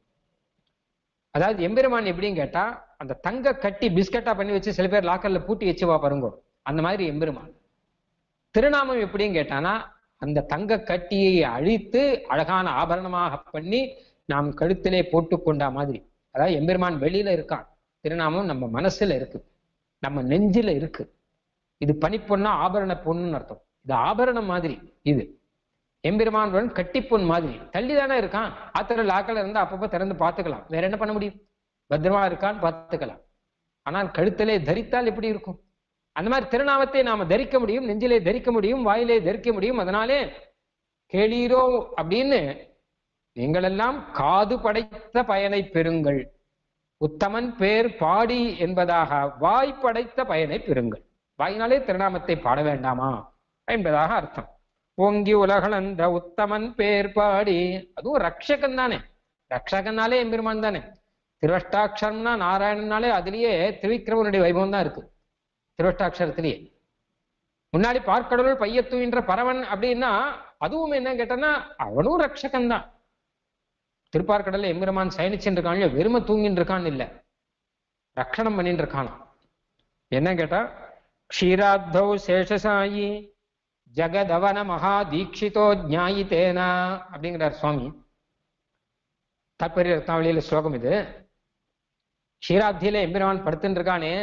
அதாவது எம்பெருமான் எப்படின்னு கேட்டா அந்த தங்க கட்டி பிஸ்கட்டா பண்ணி வச்சு சில பேர் லாக்கர்ல பூட்டி வச்சுவா பாருங்க அந்த மாதிரி எம்பெருமான் திருநாமம் எப்படின்னு கேட்டானா அந்த தங்க கட்டியை அழித்து அழகான ஆபரணமாக பண்ணி நாம் கழுத்திலே போட்டுக்கொண்டா மாதிரி அதாவது எம்பெருமான் வெளியில இருக்கான் திருநாமம் நம்ம மனசுல இருக்கு நம்ம நெஞ்சில இருக்கு இது பனிப்பொன்னா ஆபரண பொண்ணுன்னு அர்த்தம் இது ஆபரணம் மாதிரி இது எம்பெருமான் கட்டிப்பொன் மாதிரி தள்ளி தானே இருக்கான் ஆத்திர லாக்கல இருந்தா அப்பப்போ திறந்து பார்த்துக்கலாம் வேற என்ன பண்ண முடியும் பத்திரமா இருக்கான்னு பார்த்துக்கலாம் ஆனால் கழுத்திலே தரித்தால் எப்படி இருக்கும் அந்த மாதிரி திருநாமத்தை நாம தரிக்க முடியும் நெஞ்சிலே தரிக்க முடியும் வாயிலே தரிக்க முடியும் அதனாலே கேளீரோ அப்படின்னு நீங்களெல்லாம் காது படைத்த பயனை பெறுங்கள் உத்தமன் பேர் பாடி என்பதாக வாய் படைத்த பயனை பெறுங்கள் வாயினாலே திருநாமத்தை பாட வேண்டாமா என்பதாக அர்த்தம் ஓங்கி உலகளந்த உத்தமன் பேர் பாடி அதுவும் ரக்ஷகன் தானே ரக்ஷகனாலே எம்பெருமான் தானே திருவஷ்டாட்சரம்னா நாராயணனாலே அதுலயே திருவிக்கிரமனுடைய வைபவம் தான் இருக்கு திருவஷ்டாட்சரத்திலேயே முன்னாடி பார்க்கடலுள் பையத்துவின்ற பரவன் அப்படின்னா அதுவும் என்ன கேட்டனா அவனும் ரக்ஷகன் தான் திருப்பார்கடல்ல எம்பெருமான் சயனிச்சுட்டு இருக்கான் வெறுமை தூங்கிட்டு இருக்கான்னு இல்ல ரக்ஷணம் பண்ணிட்டு இருக்கானாம் என்ன கேட்டா க்ஷீராத்தௌ சேஷசாயி ஜகதவன மகா தீட்சிதோ ஜாயித்தேனா அப்படிங்கிறார் சுவாமி தாற்பரிய ரத்னாவளியில ஸ்லோகம் இது க்ஷீராப்தியில எம்பெருமான் படுத்துட்டு இருக்கானே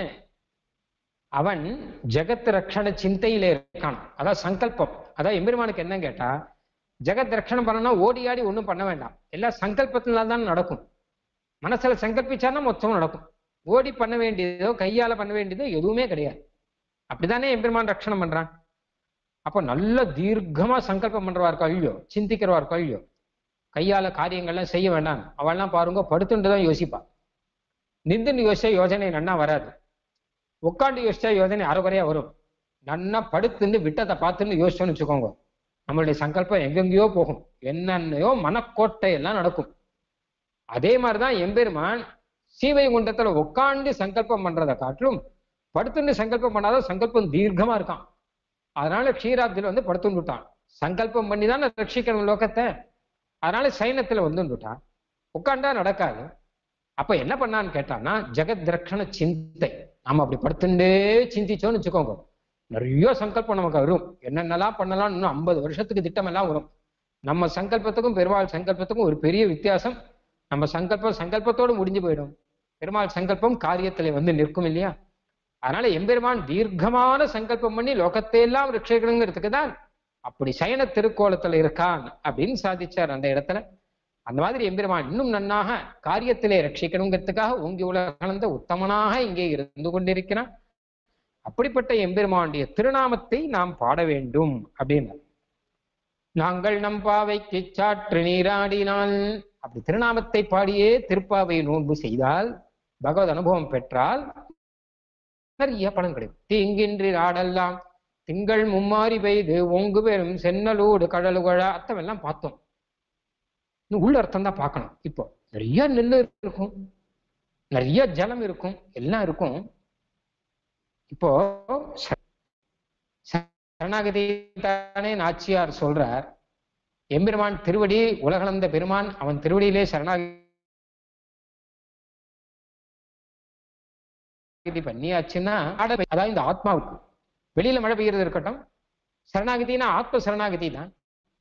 அவன் ஜெகத் ரக்ஷண சிந்தையில இருக்கான் அதான் சங்கல்பம் அதான் எம்பெருமானுக்கு என்ன கேட்டா ஜெகத் ரக்ஷணம் பண்ணனா ஓடி ஆடி ஒன்றும் பண்ண வேண்டாம் எல்லாம் சங்கல்பத்தினால தான் நடக்கும் மனசுல சங்கல்பிச்சானா மொத்தம் நடக்கும் ஓடி பண்ண வேண்டியதோ கையால பண்ண வேண்டியதோ எதுவுமே கிடையாது அப்படித்தானே எம்பெருமான் ரக்ஷணம் பண்றான் அப்போ நல்ல தீர்க்கமா சங்கல்பம் பண்றவா இருக்கா இல்லையோ சிந்திக்கிறவா இருக்கா இல்லையோ கையால காரியங்கள்லாம் செய்ய வேண்டாம் அவள்லாம் பாருங்க படுத்துட்டு தான் யோசிப்பா நிந்துன்னு யோசிச்சா யோஜனை நன்னா வராது உட்காந்து யோசிச்சா யோஜனை அரைகுறையா வரும் நன்னா படுத்துன்னு விட்டத்தை பார்த்துன்னு யோசிச்சோன்னு வச்சுக்கோங்க நம்மளுடைய சங்கல்பம் எங்கெங்கேயோ போகும் என்னென்னையோ மனக்கோட்டை எல்லாம் நடக்கும் அதே மாதிரிதான் எம்பெருமான் சீவைகுண்டத்துல உட்காந்து சங்கல்பம் பண்றதை காட்டிலும் படுத்துன்னு சங்கல்பம் பண்ணாதான் சங்கல்பம் தீர்க்கமா இருக்கான் அதனால க்ஷீராப்தியில வந்து படுத்துட்டான் சங்கல்பம் பண்ணி தான் ரட்சிக்கணும் லோகத்தை அதனால சைனத்துல வந்துட்டான் உட்காண்டா நடக்காது அப்ப என்ன பண்ணான்னு கேட்டான்னா ஜெகத் ரக்ஷண சிந்தை நாம அப்படி படுத்துட்டே சிந்திச்சோன்னு வச்சுக்கோங்க நிறைய சங்கல்பம் நமக்கு வரும் என்னென்னலாம் பண்ணலாம் இன்னும் ஐம்பது வருஷத்துக்கு திட்டம் எல்லாம் வரும் நம்ம சங்கல்பத்துக்கும் பெருமாள் சங்கல்பத்துக்கும் ஒரு பெரிய வித்தியாசம் நம்ம சங்கல்பம் சங்கல்பத்தோடு முடிஞ்சு போயிடும் பெருமாள் சங்கல்பம் காரியத்துல வந்து நிற்கும் இல்லையா அதனால எம்பெருமான் தீர்க்கமான சங்கல்பம் பண்ணி லோகத்தை எல்லாம் ரட்சிக்கணுங்கிறதுக்கு தான் அப்படி சயன திருக்கோலத்துல இருக்கான் அப்படின்னு சாதிச்சார் அந்த இடத்துல அந்த மாதிரி எம்பெருமான் இன்னும் நன்னாக காரியத்திலே ரட்சிக்கணுங்கிறதுக்காக ஓங்கி உலகளந்த உத்தமனாக இங்கே இருந்து கொண்டிருக்கிறான் அப்படிப்பட்ட எம்பெருமானுடைய திருநாமத்தை நாம் பாட வேண்டும் அப்படின்னு நாங்கள் நம் பாவைக்கு சாற்று நீராடினால் அப்படி திருநாமத்தை பாடியே திருப்பாவை நோன்பு செய்தால் பகவத் அனுபவம் பெற்றால் நிறைய பலன் கிடைக்கும் தீங்கின்றி நாடெல்லாம் திங்கள் மும்மாறி பெய்து ஒங்கு பெரும் சென்னலூடு கடலுகழ அர்த்தம் எல்லாம் பார்த்தோம் இன்னும் உள்ள அர்த்தம் தான் பார்க்கணும் இப்போ நிறைய நெல் இருக்கும் நிறைய ஜலம் இருக்கும் எல்லாம் இருக்கும் இப்போ ச- சரணாகதி தானே நாச்சியார் சொல்றார் எம்பெருமான் திருவடி உலகளந்த பெருமான் அவன் திருவடியிலே சரணாகதி பண்ணியாச்சுன்னா ஆட வை- அதாவது இந்த ஆத்மாவுக்கு வெளியில மழை பெய்யறது இருக்கட்டும் சரணாகதினா ஆத்ம சரணாகதி தான்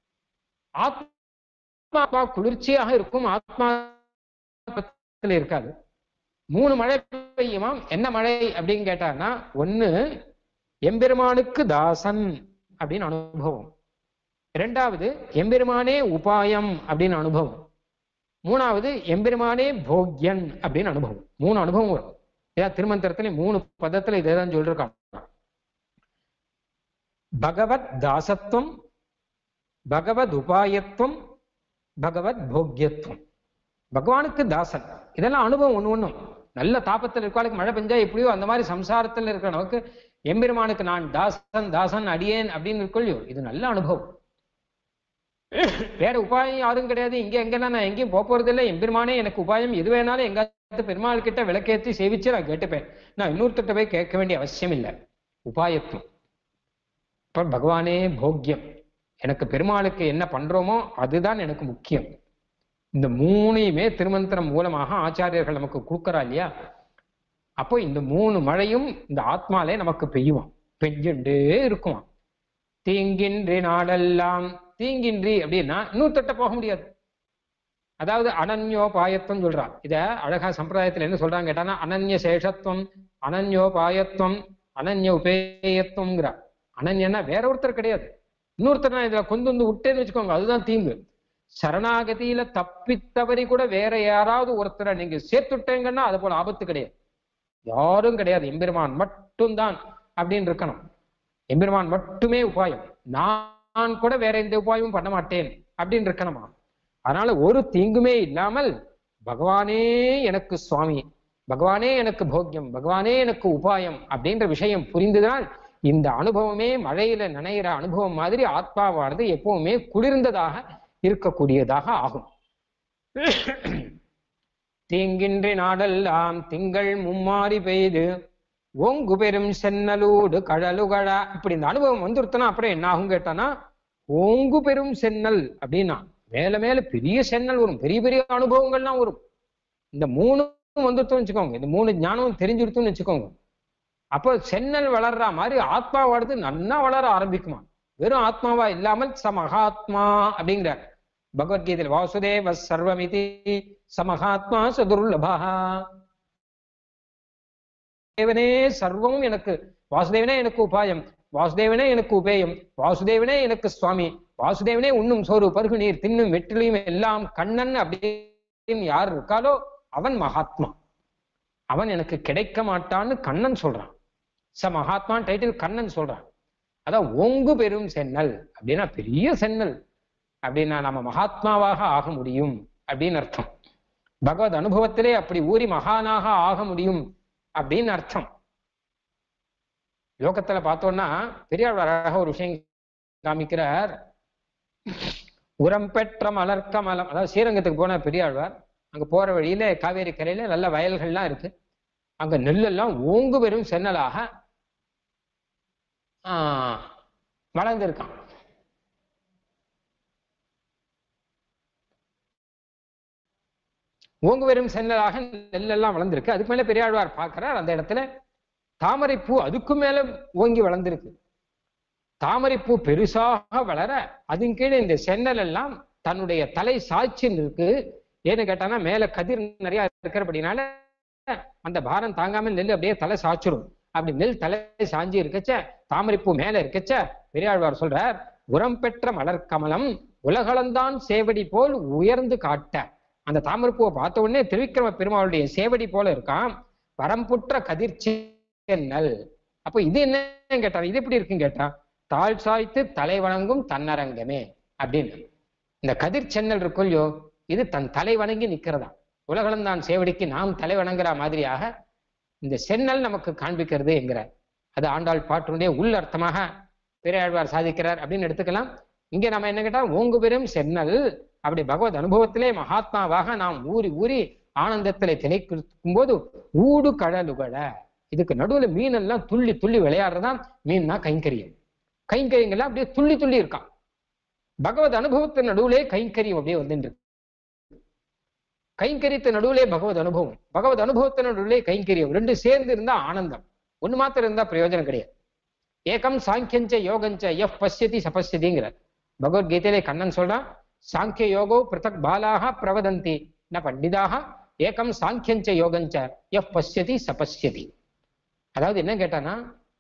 ஆத்மா குளிர்ச்சியாக இருக்கும் ஆத்மா இருக்காது மூணு மழை பெய்யுமாம் என்ன மழை அப்படின்னு கேட்டான்னா ஒண்ணு எம்பெருமானுக்கு தாசன் அப்படின்னு அனுபவம் இரண்டாவது எம்பெருமானே உபாயம் அப்படின்னு அனுபவம் மூணாவது எம்பெருமானே போக்யன் அப்படின்னு அனுபவம் மூணு அனுபவம் வரும் ஏதாவது திருமந்திரத்துல மூணு பதத்துல இதே தான் சொல்லிருக்கான் பகவத் தாசத்துவம் பகவத் உபாயத்துவம் பகவத் போக்யத்துவம் பகவானுக்கு தாசன் இதெல்லாம் அனுபவம் ஒண்ணு ஒண்ணும் நல்ல தாபத்தில் இருக்காளுக்கு மழை பெஞ்சா எப்படியோ அந்த மாதிரி சம்சாரத்தில் இருக்கிற நமக்கு எம்பெருமானுக்கு நான் தாசன் தாசன் அடியேன் அப்படின்னு இருக்கொள்ளியோ இது நல்ல அனுபவம் வேற உபாயம் யாரும் கிடையாது இங்க எங்கன்னா நான் எங்கேயும் போக போறது இல்லை எம்பெருமானே எனக்கு உபாயம் எது வேணாலும் எங்காவது பெருமாள் கிட்ட விளக்கேற்றி சேவிச்சு நான் கேட்டுப்பேன் நான் இன்னொருத்தட்ட போய் கேட்க வேண்டிய அவசியம் இல்லை உபாயத்துவம் இப்ப பகவானே போக்கியம் எனக்கு பெருமாளுக்கு என்ன பண்றோமோ அதுதான் எனக்கு முக்கியம் இந்த மூணையுமே திருமந்திரம் மூலமாக ஆச்சாரியர்கள் நமக்கு கொடுக்கறா இல்லையா அப்போ இந்த மூணு மழையும் இந்த ஆத்மாலே நமக்கு பெய்யுவான் பெஞ்சுண்டே இருக்குமா தீங்கின்றி நாடெல்லாம் தீங்கின்றி அப்படின்னா இன்னொருத்தட்ட போக முடியாது அதாவது அனன்யோபாயத்துவம் சொல்றா இத அழகா சம்பிரதாயத்துல என்ன சொல்றாங்க கேட்டானா அனன்ய சேஷத்துவம் அனன்யோபாயத்துவம் அனன்ய உபேயத்துவம்ங்கிறா அனன்யன்னா வேற ஒருத்தர் கிடையாது இன்னொருத்தர் நான் இதுல கொண்டு வந்து விட்டேன்னு வச்சுக்கோங்க அதுதான் தீங்கு சரணாகதியில தப்பித்தவரி கூட வேற யாராவது ஒருத்தரை நீங்க சேர்த்துட்டேங்கன்னா அது போல ஆபத்து கிடையாது யாரும் கிடையாது எம்பெருமான் மட்டும்தான் அப்படின்னு இருக்கணும் எம்பெருமான் மட்டுமே உபாயம் நான் கூட வேற எந்த உபாயமும் பண்ண மாட்டேன் அப்படின்னு இருக்கணுமா அதனால ஒரு தீங்குமே இல்லாமல் பகவானே எனக்கு சுவாமி பகவானே எனக்கு போக்கியம் பகவானே எனக்கு உபாயம் அப்படின்ற விஷயம் புரிந்ததால் இந்த அனுபவமே மழையில நனைகிற அனுபவம் மாதிரி ஆத்மாவானது எப்பவுமே குளிர்ந்ததாக இருக்கக்கூடியதாக ஆகும் தீங்கின்றி நாடெல்லாம் திங்கள் மும்மாறி பெய்து ஓங்கு பெரும் சென்னலூடு கழலுகழா இப்படி இந்த அனுபவம் வந்துருத்தனா அப்புறம் என்ன ஆகும் கேட்டானா ஓங்கு பெரும் சென்னல் அப்படின்னா மேல மேல பெரிய சென்னல் வரும் பெரிய பெரிய அனுபவங்கள்லாம் வரும் இந்த மூணு வந்துட்டோம்னு வச்சுக்கோங்க இந்த மூணு ஞானமும் தெரிஞ்சுடுத்துன்னு வச்சுக்கோங்க அப்போ சென்னல் வளர்ற மாதிரி ஆத்மா வளர்ந்து நன்னா வளர ஆரம்பிக்குமா வெறும் ஆத்மாவா இல்லாமல் சமகாத்மா அப்படிங்கிறார் பகவத்கீதையில் வாசுதேவ சர்வமிதி சமகாத்மா சதுர்லபா தேவனே சர்வமும் எனக்கு வாசுதேவனே எனக்கு உபாயம் வாசுதேவனே எனக்கு உபேயம் வாசுதேவனே எனக்கு சுவாமி வாசுதேவனே உண்ணும் சோறு பருகு நீர் தின்னும் வெற்றிலையும் எல்லாம் கண்ணன் அப்படின்னு யார் இருக்காலோ அவன் மகாத்மா அவன் எனக்கு கிடைக்க மாட்டான்னு கண்ணன் சொல்றான் ச மகாத்மான் டைட்டில் கண்ணன் சொல்றான் அதான் ஓங்கு பெரும் சென்னல் அப்படின்னா பெரிய சென்னல் அப்படின்னா நம்ம மகாத்மாவாக ஆக முடியும் அப்படின்னு அர்த்தம் பகவத் அனுபவத்திலே அப்படி ஊறி மகானாக ஆக முடியும் அப்படின்னு அர்த்தம் லோகத்துல பார்த்தோம்னா பெரியார் அழகாக ஒரு விஷயம் காமிக்கிறார் உரம் பெற்ற மலர் கமலம் அதாவது ஸ்ரீரங்கத்துக்கு போன பெரியாழ்வார் அங்க போற வழியில காவேரி கரையில நல்ல வயல்கள்லாம் இருக்கு அங்க நெல்லெல்லாம் ஓங்கு பெரும் சென்னலாக ஆஹ், வளர்ந்திருக்கான் ஓங்கு பெரும் சென்னலாக நெல்லெல்லாம் வளர்ந்திருக்கு அதுக்கு மேல பெரியாழ்வார் பார்க்கிறார் அந்த இடத்துல தாமரைப்பூ அதுக்கும் மேல ஓங்கி வளர்ந்திருக்கு தாமரைப்பூ பெருசாக வளர அதன் கீழே இந்த சென்னல் எல்லாம் தன்னுடைய தலை சாய்ச்சி இருக்கு ஏன்னு கேட்டானா மேல கதிர் நிறைய இருக்கிறபடினால அந்த பாரம் தாங்காம நெல் அப்படியே தலை சாய்ச்சிரும் அப்படி நெல் தலை சாஞ்சி இருக்கச்ச தாமரைப்பூ மேல இருக்கச்ச பெரியாழ்வார் சொல்றார் உரம் பெற்ற மலர் கமலம் உலகளந்தான் சேவடி போல் உயர்ந்து காட்ட அந்த தாமரைப்பூவை பார்த்த உடனே திருவிக்கிரம பெருமாளுடைய சேவடி போல இருக்கான் வரம்புற்ற கதிர்ச்சி நெல் அப்போ இது என்ன கேட்டார் இது எப்படி இருக்குன்னு கேட்டா தாழ் சாய்த்து தலை வணங்கும் தன்னரங்கமே அப்படின்னு இந்த கதிர் சென்னல் இருக்குல்லையோ இது தன் தலை வணங்கி நிக்கிறதா உலகளந்தான் சேவடிக்கு நாம் தலை வணங்குற மாதிரியாக இந்த சென்னல் நமக்கு காண்பிக்கிறது என்கிறார் அது ஆண்டாள் பாட்டினுடைய உள் அர்த்தமாக பெரியாழ்வார் சாதிக்கிறார் அப்படின்னு எடுத்துக்கலாம் இங்க நம்ம என்ன கேட்டா ஓங்கு பெரும் சென்னல் அப்படி பகவத் அனுபவத்திலே மகாத்மாவாக நாம் ஊறி ஊறி ஆனந்தத்திலே திளைக்கும் போது ஊடு கடலுகழ இதுக்கு நடுவுல மீன் எல்லாம் துள்ளி துள்ளி விளையாடுறதான் மீன்னா கைங்கரியம் கைங்கரியங்கள்லாம் அப்படியே துள்ளி துள்ளி இருக்கான் பகவத் அனுபவத்தின் நடுவுலே கைங்கரியம் அப்படியே வந்துட்டு இருக்கு. கைங்கரியத்தின் நடுவுலே பகவத் அனுபவம் பகவத் அனுபவத்தின் நடுவுலே கைங்கரியம் ரெண்டு சேர்ந்து இருந்தா ஆனந்தம் ஒண்ணு மாத்திரம் இருந்தா பிரயோஜனம் கிடையாது ஏகம் சாங்கியஞ்ச யோகஞ்ச எஃப் பசியதி சபஸ்யதிங்கிற பகவத்கீதையிலே கண்ணன் சொல்றான் சாங்கிய யோகோ பிருத்தக் பாலாக பிரவதந்தி ந பண்டிதாக ஏகம் சாங்கியஞ்ச யோகஞ்ச எஃப் பசியதி சபஸ்யதி அதாவது என்ன கேட்டானா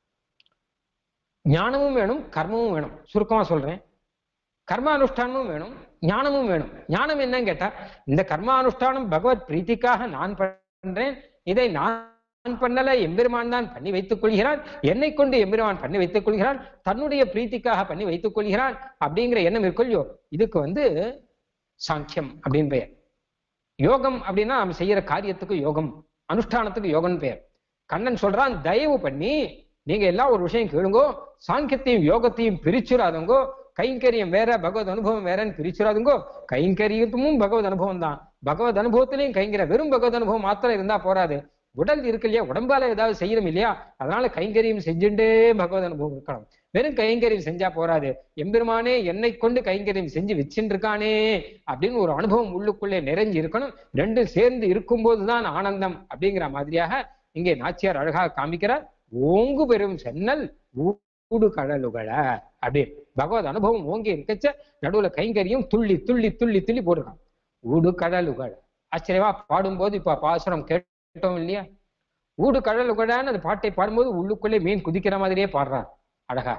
ஞானமும் வேணும் கர்மமும் வேணும் சுருக்கமா சொல்றேன் கர்மானுஷ்டானமும் வேணும் ஞானமும் வேணும் ஞானம் என்னன்னு கேட்டா இந்த கர்மானுஷ்டானம் பகவத் பிரீத்திக்காக நான் பண்றேன் இதை நான் பண்ணல எம்பெருமான் தான் பண்ணி வைத்துக் கொள்கிறான் என்னை கொண்டு எம்பெருமான் பண்ணி வைத்துக் கொள்கிறான் தன்னுடைய பிரீத்திக்காக பண்ணி வைத்துக் கொள்கிறான் அப்படிங்கிற எண்ணம் இருக்கொள்ளியோ இதுக்கு வந்து சாங்கியம் அப்படின்னு பெயர் யோகம் அப்படின்னா நம்ம செய்யற காரியத்துக்கு யோகம் அனுஷ்டானத்துக்கு யோகம்னு பெயர் கண்ணன் சொல்றான் தயவு பண்ணி நீங்க எல்லாம் ஒரு விஷயம் கேளுங்கோ சாங்கியத்தையும் யோகத்தையும் பிரிச்சுறாதுங்கோ கைங்கரியம் வேற பகவத் அனுபவம் வேறன்னு பிரிச்சுறாதுங்கோ கைங்கரியத்தும் பகவத் அனுபவம் தான் பகவத் அனுபவத்திலையும் கைங்கர வெறும் பகவத் அனுபவம் மாத்திரம் இருந்தா போராது உடல் இருக்கு இல்லையா உடம்பால ஏதாவது செய்யணும் இல்லையா அதனால கைங்கரியம் செஞ்சுட்டே பகவத் அனுபவம் இருக்கணும் வெறும் கைங்கரியம் செஞ்சா போராது எம்பெருமானே என்னை கொண்டு கைங்கரியம் செஞ்சு வச்சுட்டு இருக்கானே அப்படின்னு ஒரு அனுபவம் உள்ளுக்குள்ளே நிறைஞ்சு இருக்கணும் ரெண்டும் சேர்ந்து இருக்கும்போதுதான் ஆனந்தம் அப்படிங்கிற மாதிரியாக இங்கே நாச்சியார் அழகாக காமிக்கிறார் ஓங்கு பெரும் சென்னல் ஊடு கடலுகழ அப்படி பகவத் அனுபவம் ஓங்கி இருக்கச்ச நடுவுல கைங்கரியம் துள்ளி துள்ளி துள்ளி துள்ளி போட்டிருக்கான் ஊடு கடலுகழ ஆச்சரியமா பாடும்போது இப்ப பாசுரம் கேட்டோம் இல்லையா ஊடு கடலுகழன்னு அந்த பாட்டை பாடும்போது உள்ளுக்குள்ளே மீன் குதிக்கிற மாதிரியே பாடுறான் அழகா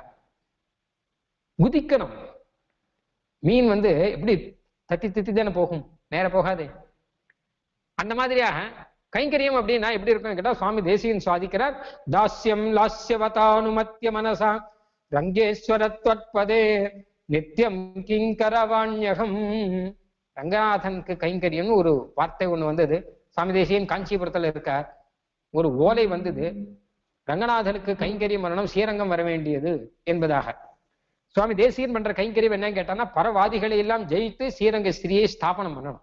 குதிக்கணும் மீன் வந்து எப்படி தத்தி தத்தி தானே போகும் நேர போகாது அந்த மாதிரியாக கைங்கரியம் அப்படின்னா எப்படி இருக்கும் கேட்டா சுவாமி தேசியன் சுவாதிக்கிறார் தாஸ்யம் லாஸ்யவதானுமத்திய மனசா ரங்கேஸ்வரத்வத்பதே நித்தியம் கிங்கரவாண்யகம் ரங்கநாதனுக்கு கைங்கரியம்னு ஒரு வார்த்தை ஒண்ணு வந்தது சுவாமி தேசியன் காஞ்சிபுரத்துல இருக்கார் ஒரு ஓலை வந்தது ரங்கநாதனுக்கு கைங்கரியம் வரணும் ஸ்ரீரங்கம் வர வேண்டியது என்பதாக சுவாமி தேசியன் பண்ற கைங்கரியம் என்னன்னு கேட்டான்னா பரவாதிகளை எல்லாம் ஜெயித்து ஸ்ரீரங்க ஸ்திரியை ஸ்தாபனம் பண்ணணும்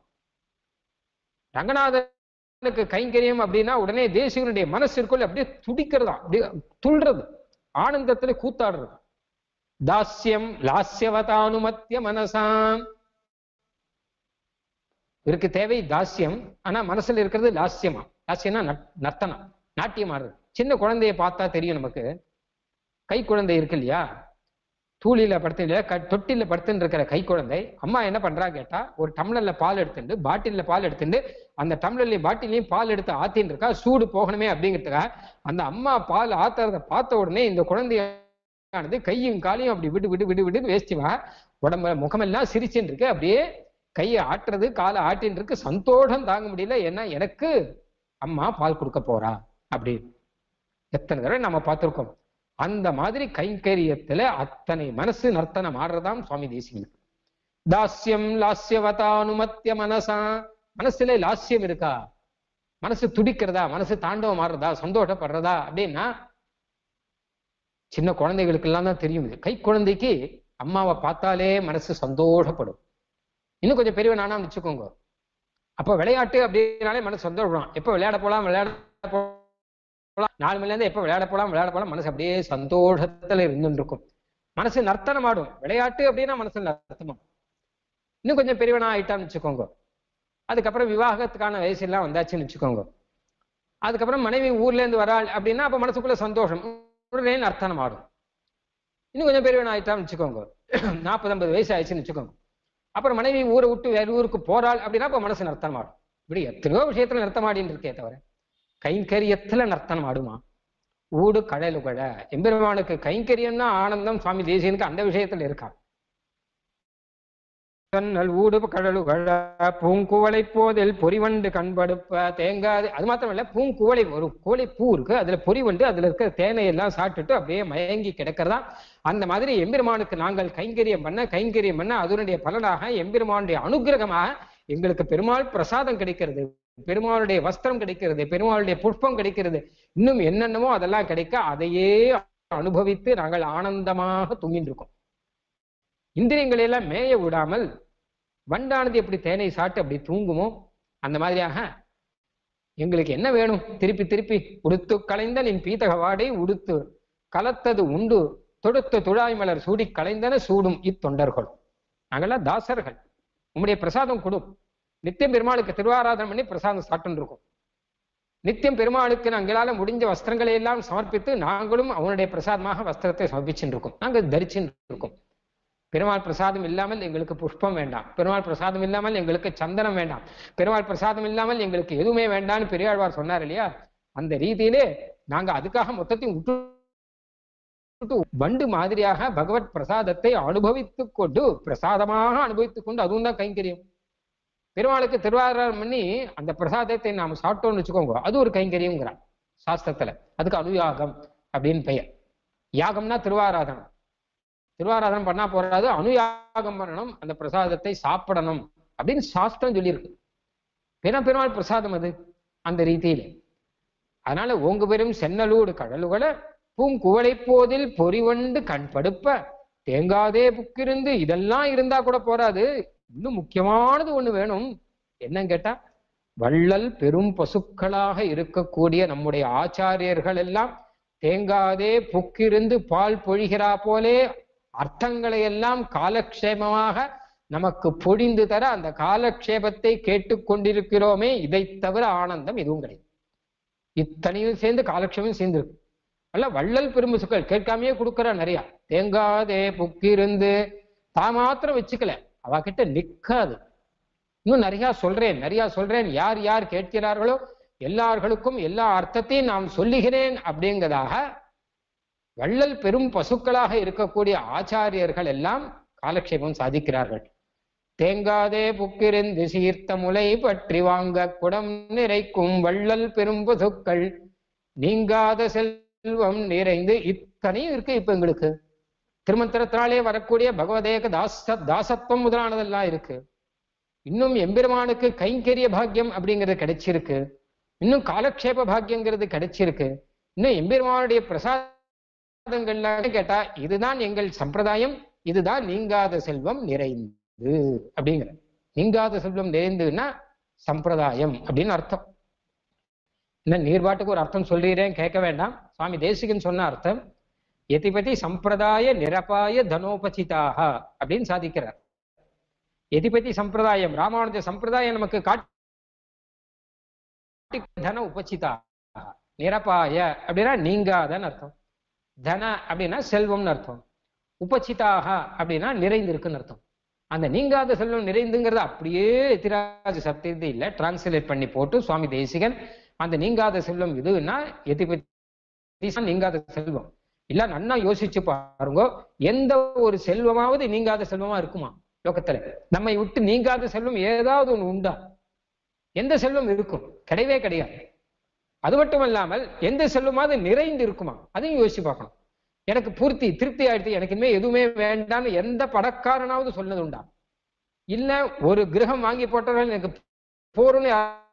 ரங்கநாதனுக்கு கைங்கரியம் அப்படின்னா உடனே தேசியனுடைய மனசிற்குள் அப்படியே துடிக்கிறதா அப்படியே துள்றது ஆனந்தத்துல கூத்தாடுறது தாஸ்யம் லாஸ்யவதானுமத்திய மனசாம் இவருக்கு தேவை தாஸ்யம் ஆனா மனசுல இருக்கிறது லாஸ்யமா லாஸ்யம்னா நட்- நர்த்தனம் நாட்டியம் ஆடுறது சின்ன குழந்தைய பார்த்தா தெரியும் நமக்கு கை குழந்தை இருக்கு இல்லையா தூளியில படுத்து இல்லையா க- தொட்டில படுத்துன்னு இருக்கிற கை குழந்தை அம்மா என்ன பண்றா கேட்டா ஒரு டம்ளர்ல பால் எடுத்துட்டு பாட்டில்ல பால் எடுத்துட்டு அந்த டம்ளர்லயும் பாட்டிலையும் பால் எடுத்து ஆத்தின்னு இருக்கா சூடு போகணுமே அப்படிங்கிறதுக்காக அந்த அம்மா பால் ஆத்துறத பார்த்த உடனே இந்த குழந்தையானது கையும் காலையும் அப்படி விடு விடு விடு விடுன்னு வேஸ்டிவா உடம்புல முகமெல்லாம் சிரிச்சுன்னு இருக்கு அப்படியே கையை ஆட்டுறது காலை ஆட்டின்னு இருக்கு சந்தோஷம் தாங்க முடியல ஏன்னா எனக்கு அம்மா பால் கொடுக்க போறா அப்படி எத்தனை தடவை நம்ம பார்த்திருக்கோம் அந்த மாதிரி கைங்கரியத்துல அத்தனை மனசு நர்த்தனம் ஆடுறதாம் சுவாமி தேசிகன் தாஸ்யம் லாஸ்யவதானுமத்திய மனசா மனசுல லாஸ்யம் இருக்கா மனசு துடிக்கிறதா மனசு தாண்டவம் ஆடுறதா சந்தோஷப்படுறதா அப்படின்னா சின்ன குழந்தைகளுக்கு எல்லாம் தான் தெரியும் இது கை குழந்தைக்கு அம்மாவை பார்த்தாலே மனசு சந்தோஷப்படும் இன்னும் கொஞ்சம் பெரியவன் நானா வச்சுக்கோங்க அப்ப விளையாட்டு அப்படின்னாலே மனசு சந்தோஷப்படும் எப்ப விளையாட போலாம் விளையாட போலாம் நாலு மணில இருந்து எப்ப விளையாட போலாம் விளையாட போலாம் மனசு அப்படியே சந்தோஷத்துல இருந்துட்டு இருக்கும் மனசு நர்த்தனம் ஆடும் விளையாட்டு அப்படின்னா மனசு நர்த்தனம் இன்னும் கொஞ்சம் பெரியவனா ஆயிட்டான்னு வச்சுக்கோங்க அதுக்கப்புறம் விவாகத்துக்கான வயசெல்லாம் வந்தாச்சுன்னு வச்சுக்கோங்க அதுக்கப்புறம் மனைவி ஊர்ல இருந்து வராள் அப்படின்னா அப்ப மனசுக்குள்ள சந்தோஷம் உடனே நர்த்தனம் ஆடும் இன்னும் கொஞ்சம் பெரியவன் ஆயிட்டான்னு வச்சுக்கோங்க நாற்பது ஐம்பது வயசு ஆயிடுச்சுன்னு வச்சுக்கோங்க அப்புறம் மனைவி ஊரை விட்டு வேற ஊருக்கு போறாள் அப்படின்னா அப்ப மனசு நர்த்தனம் ஆடும் இப்படி எத்தனையோ விஷயத்துல நர்த்தம் ஆடின்னு இருக்கே தவிர கைங்கரியத்துல நர்த்தனம் ஆடுமா ஊடு கடலுகழ எம்பெருமானுக்கு கைங்கரியம்னா ஆனந்தம் சுவாமி தேசியனுக்கு அந்த விஷயத்துல இருக்கா கண்ணல் ஊடு கடலுகழ பூங்குவளை போதில் பொறிவண்டு கண்படுப்ப தேங்காது அது மாத்திரம் இல்ல பூங்குவளை ஒரு கோழி பூ இருக்கு அதுல பொறிவண்டு அதுல இருக்கிற தேனை எல்லாம் சாப்பிட்டுட்டு அப்படியே மயங்கி கிடக்கிறதா அந்த மாதிரி எம்பெருமானுக்கு நாங்கள் கைங்கரியம் பண்ண கைங்கரியம் பண்ண அதனுடைய பலனாக எம்பெருமானுடைய அனுகிரகமாக எங்களுக்கு பெருமாள் பிரசாதம் கிடைக்கிறது பெருமாளுடைய வஸ்திரம் கிடைக்கிறது பெருமாளுடைய புஷ்பம் கிடைக்கிறது இன்னும் என்னென்னமோ அதெல்லாம் கிடைக்க அதையே அனுபவித்து நாங்கள் ஆனந்தமாக தூங்கிட்டு இருக்கோம் இந்திரியங்களை எல்லாம் மேய விடாமல் வண்டானது எப்படி தேனை சாப்பிட்டு அப்படி தூங்குமோ அந்த மாதிரியாக எங்களுக்கு என்ன வேணும் திருப்பி திருப்பி உடுத்து கலைந்த நின் பீத்தக வாடை உடுத்து கலத்தது உண்டு தொடுத்த துழாய் மலர் சூடி கலைந்தன சூடும் இத்தொண்டர்கள் நாங்கெல்லாம் தாசர்கள் உம்முடைய பிரசாதம் கொடு நித்தியம் பெருமாளுக்கு திருவாராதனம் பண்ணி பிரசாதம் சாப்பிட்டு இருக்கோம் நித்தியம் பெருமாளுக்கு நாங்களால முடிஞ்ச வஸ்திரங்களை எல்லாம் சமர்ப்பித்து நாங்களும் அவனுடைய பிரசாதமாக வஸ்திரத்தை சமர்ப்பிச்சுட்டு இருக்கோம் நாங்கள் தரிச்சுட்டு இருக்கோம் பெருமாள் பிரசாதம் இல்லாமல் எங்களுக்கு புஷ்பம் வேண்டாம் பெருமாள் பிரசாதம் இல்லாமல் எங்களுக்கு சந்தனம் வேண்டாம் பெருமாள் பிரசாதம் இல்லாமல் எங்களுக்கு எதுவுமே வேண்டாம்னு பெரியாழ்வார் சொன்னார் இல்லையா அந்த ரீதியிலே நாங்க அதுக்காக மொத்தத்தையும் விட்டு விட்டு வண்டு மாதிரியாக பகவத் பிரசாதத்தை அனுபவித்துக் கொண்டு பிரசாதமாக அனுபவித்துக் கொண்டு அதுவும் தான் கைங்கரியம் பெருமாளுக்கு திருவாரூரம் பண்ணி அந்த பிரசாதத்தை நாம் சாப்பிட்டோம்னு வச்சுக்கோங்க அது ஒரு கைங்கரியம்ங்கிறான் சாஸ்திரத்துல அதுக்கு அனுயாகம் அப்படின்னு பெயர் யாகம்னா திருவாராதனம் திருவாராதனம் பண்ணா போறாது அனுயாகம் பண்ணணும் அந்த பிரசாதத்தை சாப்பிடணும் அப்படின்னு சாஸ்திரம் சொல்லியிருக்கு பெரும் பெருமாள் பிரசாதம் அது அந்த ரீதியிலே அதனால ஓங்கு பெரும் சென்னலூடு கடலுகளை பூங்குவளை போதில் பொறிவண்டு கண் படுப்ப தேங்காதே புக்கிருந்து இதெல்லாம் இருந்தா கூட போறாது இன்னும் முக்கியமானது ஒண்ணு வேணும் என்னன்னு கேட்டா வள்ளல் பெரும் பசுக்களாக இருக்கக்கூடிய நம்முடைய ஆச்சாரியர்கள் எல்லாம் தேங்காதே புக்கிருந்து பால் பொழிகிறா போலே அர்த்தங்களை எல்லாம் காலக்ஷேமமாக நமக்கு பொழிந்து தர அந்த காலக்ஷேபத்தை கேட்டுக்கொண்டிருக்கிறோமே இதை தவிர ஆனந்தம் எதுவும் கிடையாது இத்தனையும் சேர்ந்து காலக்ஷேபம் சேர்ந்துருக்கு அல்ல வள்ளல் பெரும்பசுக்கள் கேட்காமையே கொடுக்குற நிறைய தேங்காதே புக்கிருந்து தான் மாத்திரம் வச்சுக்கல அவ கிட்ட நிக்காது இன்னும் நிறைய சொல்றேன் நிறைய சொல்றேன் யார் யார் கேட்கிறார்களோ எல்லார்களுக்கும் எல்லா அர்த்தத்தையும் நான் சொல்லுகிறேன் அப்படிங்கிறதாக வள்ளல் பெரும் பசுக்களாக இருக்கக்கூடிய ஆச்சாரியர்கள் எல்லாம் காலக்ஷேபம் சாதிக்கிறார்கள் தேங்காதே புக்கிருந்து சீர்த்த முலை பற்றி வாங்க குடம் நிறைக்கும் வள்ளல் பெரும் பசுக்கள் நீங்காத செல்வம் நிறைந்து இத்தனையும் இருக்கு இப்ப எங்களுக்கு திருமந்திரத்தினாலே வரக்கூடிய பகவதேக தாச தாசத்துவம் முதலானதெல்லாம் இருக்கு இன்னும் எம்பெருமானுக்கு கைங்கரிய பாக்கியம் அப்படிங்கிறது கிடைச்சிருக்கு இன்னும் காலக்ஷேப பாக்கியங்கிறது கிடைச்சிருக்கு இன்னும் எம்பெருமானுடைய பிரசாதங்கள்லாம் கேட்டா இதுதான் எங்கள் சம்பிரதாயம் இதுதான் நீங்காத செல்வம் நிறைந்து அப்படிங்கிற நீங்காத செல்வம் நிறைந்துன்னா சம்பிரதாயம் அப்படின்னு அர்த்தம் என்ன நீர்பாட்டுக்கு ஒரு அர்த்தம் சொல்றீரேன் கேட்க வேண்டாம் சுவாமி தேசிகன் சொன்ன அர்த்தம் எதிபதி சம்பிரதாய நிரபாய தனோபசிதாக அப்படின்னு சாதிக்கிறார் எதிபதி சம்பிரதாயம் ராமானுஜ சம்பிரதாயம் நமக்கு காட்டி தன உபசிதா நிரபாய அப்படின்னா நீங்காதன்னு அர்த்தம் தன அப்படின்னா செல்வம்னு அர்த்தம் உபசிதாக அப்படின்னா நிறைந்திருக்குன்னு அர்த்தம் அந்த நீங்காத செல்வம் நிறைந்துங்கிறது அப்படியே எதிராஜ சப்தத்தை இல்லை டிரான்ஸ்லேட் பண்ணி போட்டு சுவாமி தேசிகன் அந்த நீங்காத செல்வம் எதுன்னா எதிபதி நீங்காத செல்வம் இல்ல நன்னா யோசிச்சு பாருங்க எந்த ஒரு செல்வமாவது நீங்காத செல்வமா இருக்குமா லோகத்துல நம்மை விட்டு நீங்காத செல்வம் ஏதாவது ஒண்ணு உண்டா எந்த செல்வம் இருக்கும் கிடையவே கிடையாது அது மட்டும் இல்லாமல் எந்த செல்வமாவது நிறைந்து இருக்குமா அதையும் யோசிச்சு பார்க்கணும் எனக்கு பூர்த்தி திருப்தி ஆயிடுச்சு எனக்கு இனிமே எதுவுமே வேண்டாம்னு எந்த படக்காரனாவது சொன்னது உண்டா இல்ல ஒரு கிரகம் வாங்கி போட்டவர்கள் எனக்கு போறோம்னு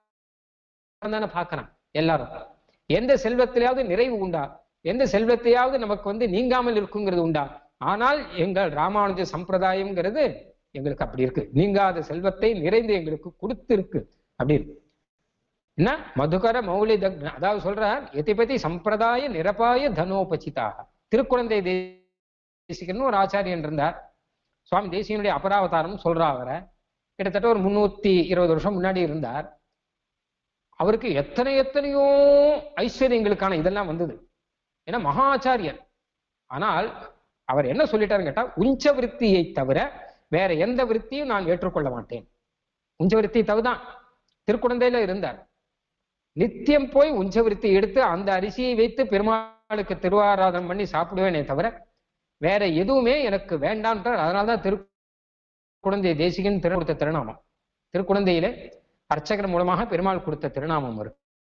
தானே பார்க்கறான் எல்லாரும் எந்த செல்வத்திலேயாவது நிறைவு உண்டா எந்த செல்வத்தையாவது நமக்கு வந்து நீங்காமல் இருக்குங்கிறது உண்டா ஆனால் எங்கள் ராமானுஜ சம்பிரதாயம்ங்கிறது எங்களுக்கு அப்படி இருக்கு நீங்காத செல்வத்தை நிறைந்து எங்களுக்கு கொடுத்து இருக்கு அப்படி இருக்கு என்ன மதுகர மௌலி தக்ன அதாவது சொல்றார் எதிபதி சம்பிரதாய நிரபாய தனோபசிதாக திருக்குழந்தை தேசிகன்னு ஒரு ஆச்சாரியன் இருந்தார் சுவாமி தேசிகனுடைய அபராவதாரம் சொல்றா அவரை கிட்டத்தட்ட ஒரு முன்னூத்தி இருபது வருஷம் முன்னாடி இருந்தார் அவருக்கு எத்தனை எத்தனையோ ஐஸ்வர்யங்களுக்கான இதெல்லாம் வந்தது ஏன்னா மகாச்சாரியர் ஆனால் அவர் என்ன சொல்லிட்டாருன்னு கேட்டா உஞ்ச விருத்தியை தவிர வேற எந்த விருத்தியும் நான் ஏற்றுக்கொள்ள மாட்டேன் உஞ்ச விருத்தி தவிதான் திருக்குழந்தையில இருந்தார் நித்தியம் போய் உஞ்ச விருத்தி எடுத்து அந்த அரிசியை வைத்து பெருமாளுக்கு திருவாராதனம் பண்ணி சாப்பிடுவேனே தவிர வேற எதுவுமே எனக்கு வேண்டான்றார் அதனாலதான் திருக்குழந்தை தேசிகன் திரு கொடுத்த திருநாமம் திருக்குழந்தையிலே அர்ச்சகர் மூலமாக பெருமாள் கொடுத்த திருநாமம் இருக்கு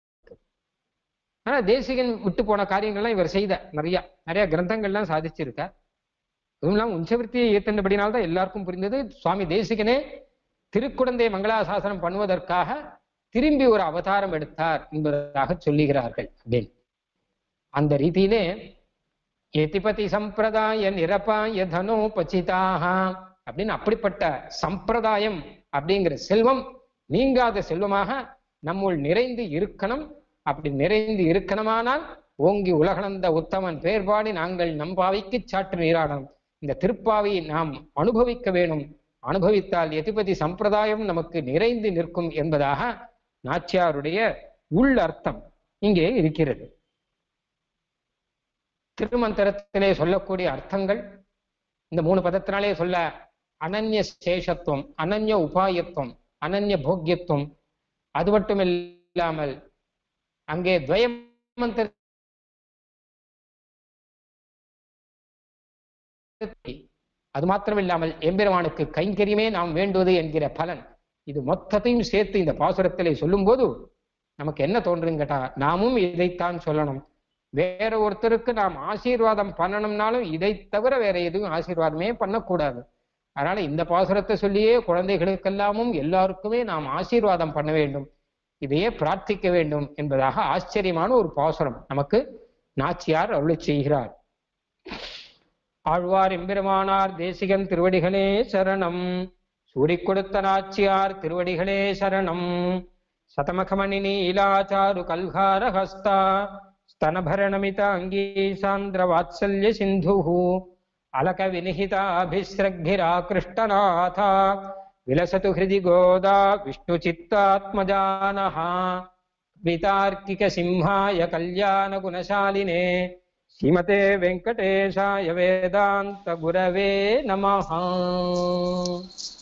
ஆனா தேசிகன் விட்டு போன காரியங்கள்லாம் இவர் செய்த நிறைய நிறைய கிரந்தங்கள்லாம் சாதிச்சிருக்கார் அதுவும் இல்லாம உஞ்சவிருத்தியை ஏத்தண்டபடினால்தான் எல்லாருக்கும் புரிந்தது சுவாமி தேசிகனே திருக்குழந்தை மங்களாசாசனம் பண்ணுவதற்காக திரும்பி ஒரு அவதாரம் எடுத்தார் என்பதாக சொல்லுகிறார்கள் அப்படின்னு அந்த ரீதியிலே எதிபதி சம்பிரதாய நிரபாய தனோபசிதாக அப்படின்னு அப்படிப்பட்ட சம்பிரதாயம் அப்படிங்கிற செல்வம் நீங்காத செல்வமாக நம்முள் நிறைந்து இருக்கணும் அப்படி நிறைந்து இருக்கணுமானால் ஓங்கி உலகளந்த உத்தமன் பேர்பாடி நாங்கள் நம்பாவைக்கு சாற்று நீராடணும் இந்த திருப்பாவையை நாம் அனுபவிக்க வேணும் அனுபவித்தால் எதிபதி சம்பிரதாயம் நமக்கு நிறைந்து நிற்கும் என்பதாக நாச்சியாருடைய உள் அர்த்தம் இங்கே இருக்கிறது திருமந்திரத்திலே சொல்லக்கூடிய அர்த்தங்கள் இந்த மூணு பதத்தினாலே சொல்ல அனன்ய சேஷத்துவம் அனன்ய உபாயத்துவம் அனன்ய போக்கியத்துவம் அது மட்டும் இல்லாமல் அங்கே துவயமந்திர அது மாத்திரம் இல்லாமல் எம்பெருமானுக்கு கைங்கரியமே நாம் வேண்டுவது என்கிற பலன் இது மொத்தத்தையும் சேர்த்து இந்த பாசுரத்திலே சொல்லும்போது நமக்கு என்ன தோன்றுன்னு கேட்டா நாமும் இதைத்தான் சொல்லணும் வேற ஒருத்தருக்கு நாம் ஆசீர்வாதம் பண்ணணும்னாலும் இதை தவிர வேற எதுவும் ஆசீர்வாதமே பண்ணக்கூடாது அதனால இந்த பாசுரத்தை சொல்லியே குழந்தைகளுக்கெல்லாமும் எல்லாருக்குமே நாம் ஆசீர்வாதம் பண்ண வேண்டும் இதையே பிரார்த்திக்க வேண்டும் என்பதாக ஆச்சரியமான ஒரு பாசுரம் நமக்கு நாச்சியார் அருளி செய்கிறார் ஆழ்வார் எம்பெருமானார் தேசிகன் திருவடிகளே சரணம் சூடி கொடுத்த நாச்சியார் திருவடிகளே சரணம் சதமகமணி நீலாச்சாரு கல்கார ஹஸ்தா स्तनभरणमित अङ्गी सान्द्रवात्सल्य सिन्धुः अलकविनिहिताभिस्रग्भिराकृष्टनाथा विलसतु हृदि गोदा विष्णुचित्तात्मजानः वितार्किकसिंहाय कल्याणगुणशालिने श्रीमते वेङ्कटेशाय वेदान्तगुरवे नमः